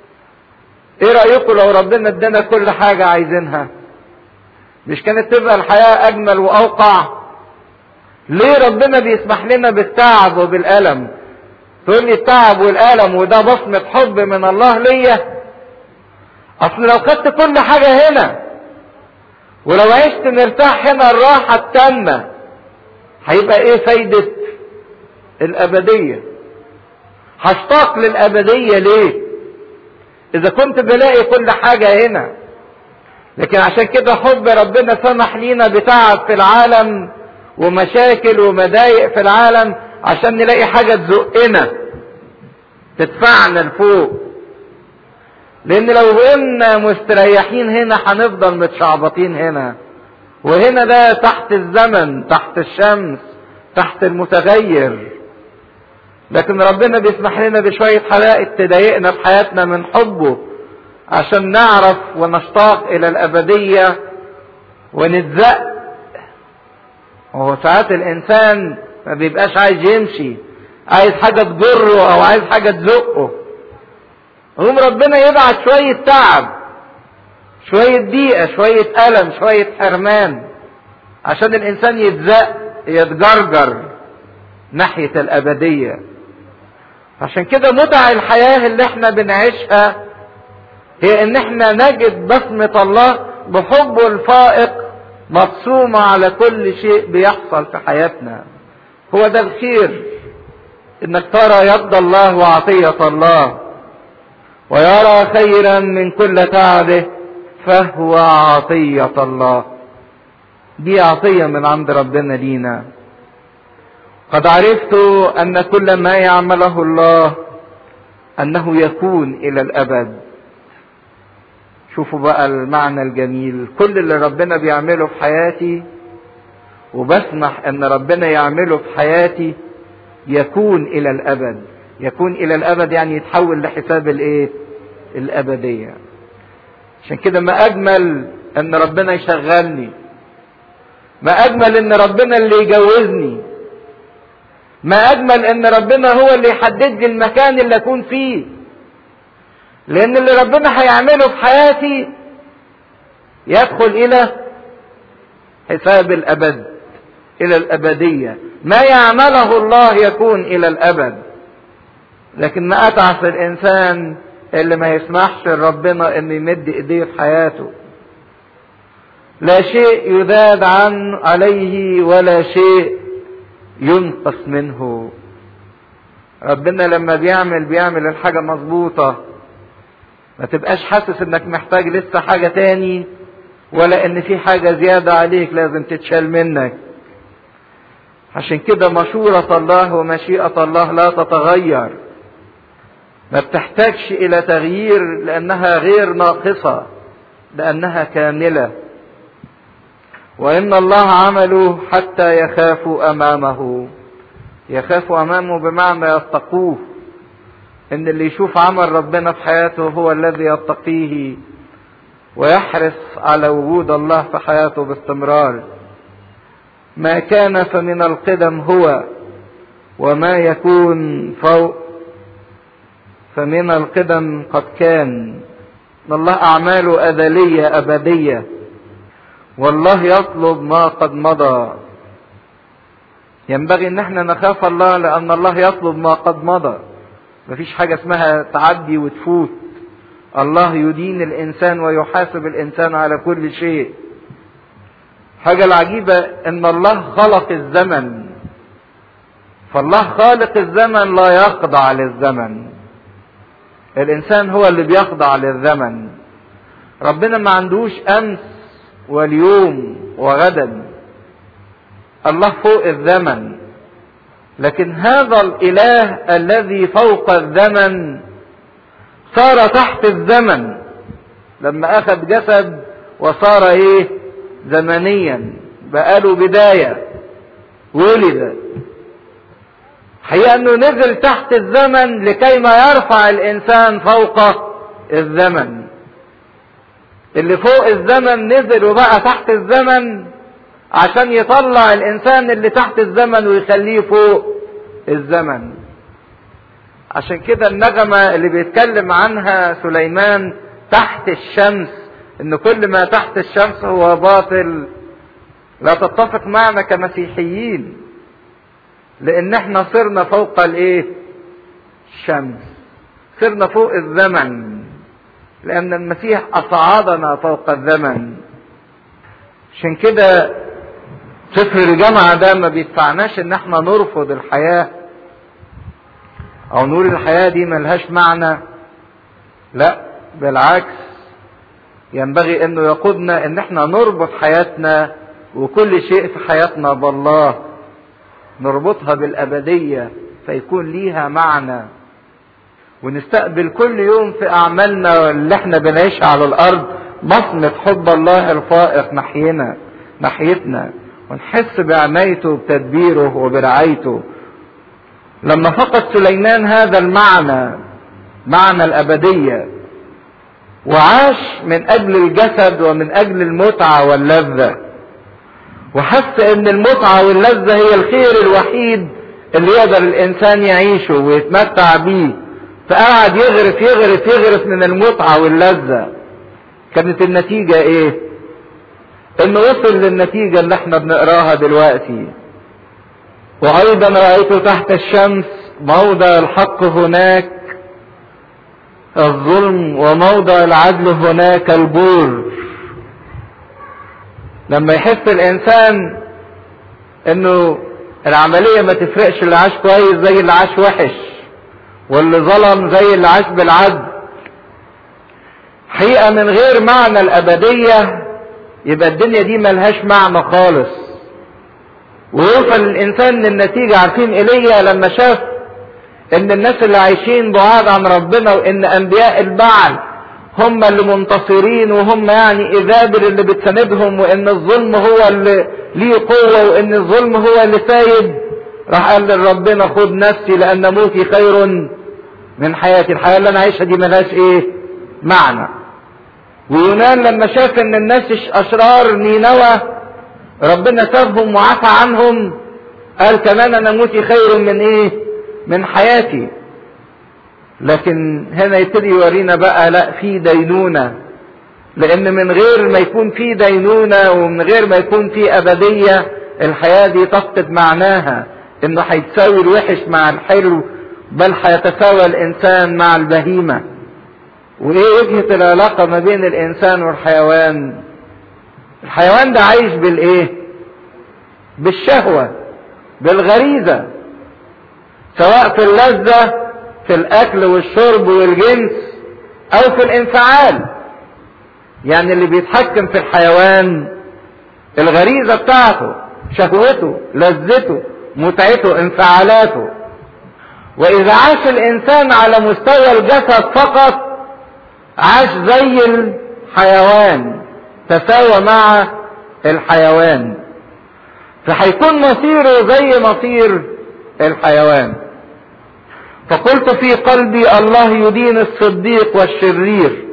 ايه رأيكم لو ربنا ادانا كل حاجة عايزينها مش كانت تبقى الحياة اجمل واوقع ليه ربنا بيسمح لنا بالتعب وبالألم تقول لي التعب والألم وده بصمة حب من الله ليا اصل لو خدت كل حاجة هنا ولو عشت مرتاح هنا الراحة التامة هيبقى ايه فايدة الابدية هشتاق للابدية ليه اذا كنت بلاقي كل حاجة هنا لكن عشان كده حب ربنا سمح لينا بتعب في العالم ومشاكل ومضايق في العالم عشان نلاقي حاجة تزقنا تدفعنا لفوق لان لو قلنا مستريحين هنا هنفضل متشعبطين هنا وهنا ده تحت الزمن تحت الشمس تحت المتغير لكن ربنا بيسمح لنا بشوية حلقات تضايقنا في حياتنا من حبه عشان نعرف ونشتاق الى الابدية ونتزق وهو ساعات الانسان ما بيبقاش عايز يمشي عايز حاجة تجره او عايز حاجة تزقه هم ربنا يبعت شوية تعب شوية ضيقة شوية ألم شوية حرمان عشان الإنسان يتزق يتجرجر ناحية الأبدية عشان كده متع الحياة اللي احنا بنعيشها هي ان احنا نجد بصمة الله بحبه الفائق مقسومة على كل شيء بيحصل في حياتنا هو ده الخير انك ترى يد الله وعطية الله ويرى خيرا من كل تعبه فهو عطية الله دي عطية من عند ربنا لينا قد عرفت أن كل ما يعمله الله أنه يكون إلى الأبد شوفوا بقى المعنى الجميل كل اللي ربنا بيعمله في حياتي وبسمح أن ربنا يعمله في حياتي يكون إلى الأبد يكون إلى الأبد يعني يتحول لحساب الإيه؟ الأبدية عشان كده ما أجمل أن ربنا يشغلني ما أجمل أن ربنا اللي يجوزني ما أجمل أن ربنا هو اللي يحدد لي المكان اللي أكون فيه لأن اللي ربنا هيعمله في حياتي يدخل إلى حساب الأبد إلى الأبدية ما يعمله الله يكون إلى الأبد لكن ما أتعس الإنسان اللي ما يسمحش لربنا انه يمد ايديه في حياته لا شيء يذاد عن عليه ولا شيء ينقص منه ربنا لما بيعمل بيعمل الحاجة مظبوطة ما تبقاش حاسس انك محتاج لسه حاجة تاني ولا ان في حاجة زيادة عليك لازم تتشال منك عشان كده مشورة الله ومشيئة الله لا تتغير ما بتحتاجش الى تغيير لانها غير ناقصة لانها كاملة وان الله عمله حتى يخافوا امامه يخافوا امامه بمعنى يتقوه ان اللي يشوف عمل ربنا في حياته هو الذي يتقيه ويحرص على وجود الله في حياته باستمرار ما كان فمن القدم هو وما يكون فوق فمن القدم قد كان الله أعماله أزلية أبدية والله يطلب ما قد مضى ينبغي ان احنا نخاف الله لان الله يطلب ما قد مضى مفيش حاجة اسمها تعدي وتفوت الله يدين الانسان ويحاسب الانسان على كل شيء حاجة العجيبة ان الله خلق الزمن فالله خالق الزمن لا يخضع للزمن الانسان هو اللي بيخضع للزمن ربنا ما عندوش امس واليوم وغدا الله فوق الزمن لكن هذا الاله الذي فوق الزمن صار تحت الزمن لما اخذ جسد وصار ايه زمنيا بقاله بداية ولد حقيقة انه نزل تحت الزمن لكي ما يرفع الانسان فوق الزمن اللي فوق الزمن نزل وبقى تحت الزمن عشان يطلع الانسان اللي تحت الزمن ويخليه فوق الزمن عشان كده النغمة اللي بيتكلم عنها سليمان تحت الشمس ان كل ما تحت الشمس هو باطل لا تتفق معنا كمسيحيين لان احنا صرنا فوق الايه الشمس صرنا فوق الزمن لان المسيح اصعدنا فوق الزمن عشان كده سفر الجامعة ده ما بيدفعناش ان احنا نرفض الحياة او نقول الحياة دي ملهاش معنى لا بالعكس ينبغي انه يقودنا ان احنا نربط حياتنا وكل شيء في حياتنا بالله نربطها بالابدية فيكون ليها معنى ونستقبل كل يوم في اعمالنا اللي احنا بنعيشها على الارض بصمة حب الله الفائق ناحينا ناحيتنا ونحس بعنايته وبتدبيره وبرعايته لما فقد سليمان هذا المعنى معنى الابديه وعاش من اجل الجسد ومن اجل المتعه واللذه وحس ان المتعه واللذه هي الخير الوحيد اللي يقدر الانسان يعيشه ويتمتع بيه فقعد يغرف يغرف يغرف من المتعه واللذه كانت النتيجه ايه انه وصل للنتيجه اللي احنا بنقراها دلوقتي وايضا رايت تحت الشمس موضع الحق هناك الظلم وموضع العدل هناك البور لما يحس الانسان انه العملية ما تفرقش اللي عاش كويس زي اللي عاش وحش واللي ظلم زي اللي عاش بالعدل حقيقة من غير معنى الابدية يبقى الدنيا دي ملهاش معنى خالص ويوصل الانسان للنتيجة عارفين ايليا لما شاف ان الناس اللي عايشين بعاد عن ربنا وان انبياء البعل هم اللي منتصرين وهم يعني اذابل اللي بتساندهم وان الظلم هو اللي ليه قوة وان الظلم هو اللي سايد راح قال لربنا خد نفسي لان موتي خير من حياتي الحياة اللي انا عايشها دي ملهاش ايه معنى ويونان لما شاف ان الناس اشرار نينوى ربنا سابهم وعفى عنهم قال كمان انا موتي خير من ايه من حياتي لكن هنا يبتدي يورينا بقى لا في دينونة لان من غير ما يكون في دينونة ومن غير ما يكون في ابدية الحياة دي تفقد معناها انه هيتساوي الوحش مع الحلو بل هيتساوى الانسان مع البهيمة وايه وجهة العلاقة ما بين الانسان والحيوان الحيوان ده عايش بالايه بالشهوة بالغريزة سواء في اللذة في الاكل والشرب والجنس او في الانفعال يعني اللي بيتحكم في الحيوان الغريزة بتاعته شهوته لذته متعته انفعالاته واذا عاش الانسان على مستوى الجسد فقط عاش زي الحيوان تساوى مع الحيوان فهيكون مصيره زي مصير الحيوان فقلت في قلبي الله يدين الصديق والشرير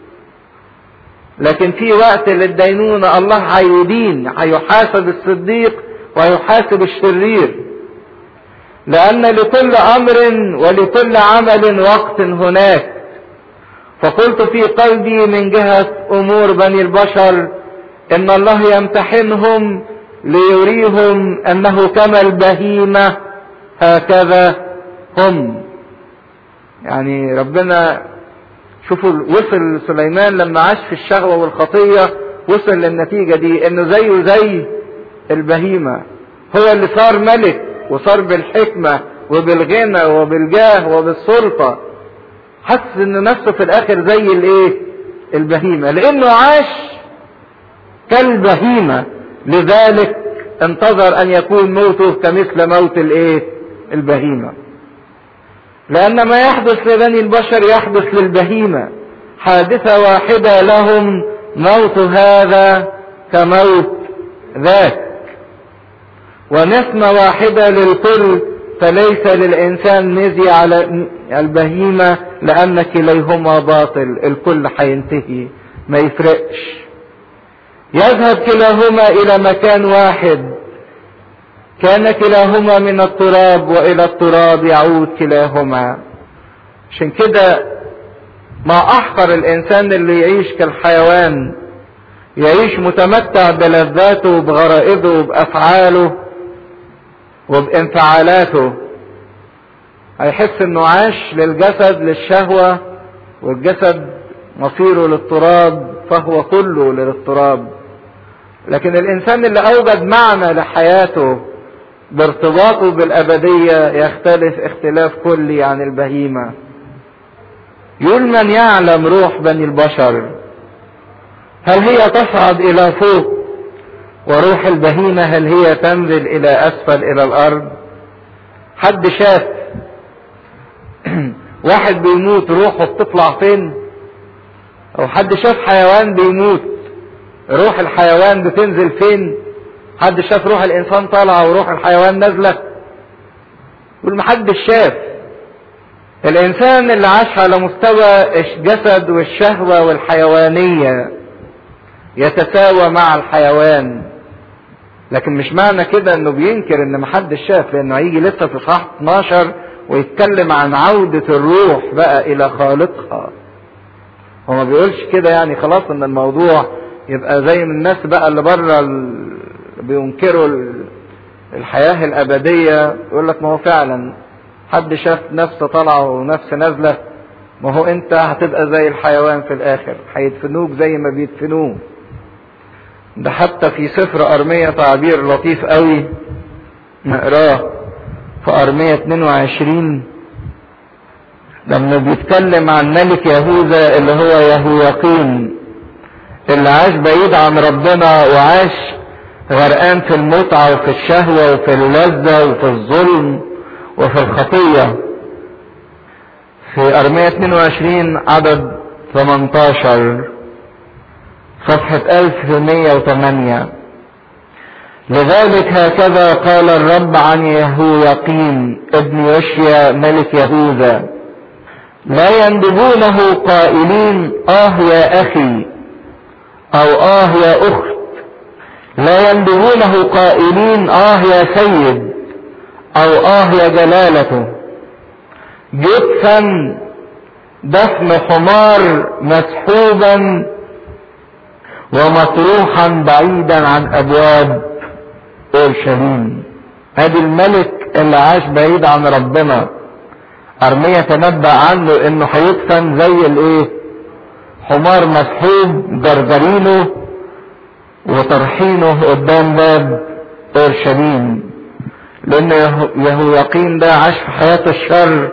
لكن في وقت للدينونة الله هيدين هيحاسب الصديق ويحاسب الشرير لأن لكل أمر ولكل عمل وقت هناك فقلت في قلبي من جهة أمور بني البشر إن الله يمتحنهم ليريهم أنه كما البهيمة هكذا هم يعني ربنا شوفوا وصل سليمان لما عاش في الشهوة والخطية وصل للنتيجة دي انه زيه زي البهيمة هو اللي صار ملك وصار بالحكمة وبالغنى وبالجاه وبالسلطة حس ان نفسه في الاخر زي الايه البهيمة لانه عاش كالبهيمة لذلك انتظر ان يكون موته كمثل موت الايه البهيمة لان ما يحدث لبني البشر يحدث للبهيمة حادثة واحدة لهم موت هذا كموت ذاك ونسمة واحدة للكل فليس للإنسان نزي على البهيمة لأن كليهما باطل الكل هينتهي ما يفرقش يذهب كلاهما إلى مكان واحد كان كلاهما من التراب وإلى التراب يعود كلاهما عشان كده ما أحقر الإنسان اللي يعيش كالحيوان يعيش متمتع بلذاته وبغرائزه وبأفعاله وبانفعالاته هيحس انه عاش للجسد للشهوة والجسد مصيره للتراب فهو كله للتراب لكن الانسان اللي اوجد معنى لحياته بارتباطه بالابدية يختلف اختلاف كلي عن البهيمة يقول من يعلم روح بني البشر هل هي تصعد الى فوق وروح البهيمة هل هي تنزل الى اسفل الى الارض حد شاف واحد بيموت روحه بتطلع فين او حد شاف حيوان بيموت روح الحيوان بتنزل فين حد شاف روح الانسان طالعه وروح الحيوان نازله يقول محدش شاف الانسان اللي عاش على مستوى الجسد والشهوه والحيوانيه يتساوى مع الحيوان لكن مش معنى كده انه بينكر ان محدش شاف لانه هيجي لسه في صح 12 ويتكلم عن عودة الروح بقى الى خالقها هو ما بيقولش كده يعني خلاص ان الموضوع يبقى زي من الناس بقى اللي بره اللي بينكروا الحياة الابدية يقول لك ما هو فعلا حد شاف نفس طالعة ونفس نازلة ما هو انت هتبقى زي الحيوان في الاخر هيدفنوك زي ما بيدفنوه ده حتى في سفر أرمية تعبير لطيف قوي نقراه في أرمية 22 لما بيتكلم عن ملك يهوذا اللي هو يهوياقيم اللي عاش بعيد عن ربنا وعاش غرقان في المتعة وفي الشهوة وفي اللذة وفي الظلم وفي الخطية في أرمية 22 عدد 18 صفحة 1108 لذلك هكذا قال الرب عن يهويقين ابن يشيا ملك يهوذا لا يندبونه قائلين آه يا أخي أو آه يا أخت لا يندبونه قائلين آه يا سيد أو آه يا جلالته جثا دفن حمار مسحوبا ومطروحا بعيدا عن ابواب اورشليم ادي الملك اللي عاش بعيد عن ربنا ارميا تنبأ عنه انه هيدفن زي الايه حمار مسحوب جرجرينه وطرحينه قدام باب اورشليم لان يهويقين ده عاش في حياة الشر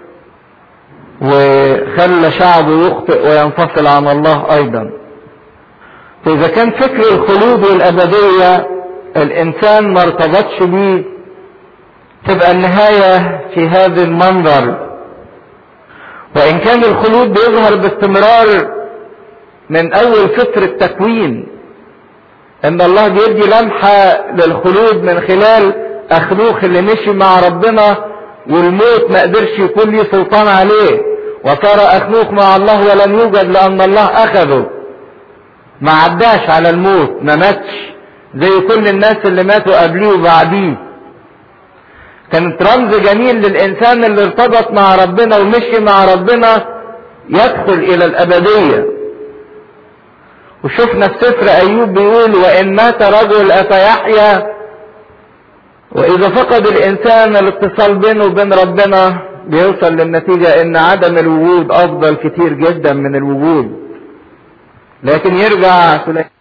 وخلى شعبه يخطئ وينفصل عن الله ايضا فإذا كان فكر الخلود والأبدية الإنسان ما ارتبطش بيه تبقى النهاية في هذا المنظر وإن كان الخلود بيظهر باستمرار من أول فكر التكوين إن الله بيدي لمحة للخلود من خلال أخنوخ اللي مشي مع ربنا والموت ما قدرش يكون ليه سلطان عليه وصار أخنوخ مع الله ولم يوجد لأن الله أخذه ما عداش على الموت ما ماتش زي كل الناس اللي ماتوا قبليه وبعديه كانت رمز جميل للإنسان اللي ارتبط مع ربنا ومشي مع ربنا يدخل إلى الأبدية وشفنا في سفر أيوب بيقول وإن مات رجل أفيحيا وإذا فقد الإنسان الاتصال بينه وبين ربنا بيوصل للنتيجة إن عدم الوجود أفضل كتير جدا من الوجود لكن يرجع سليمان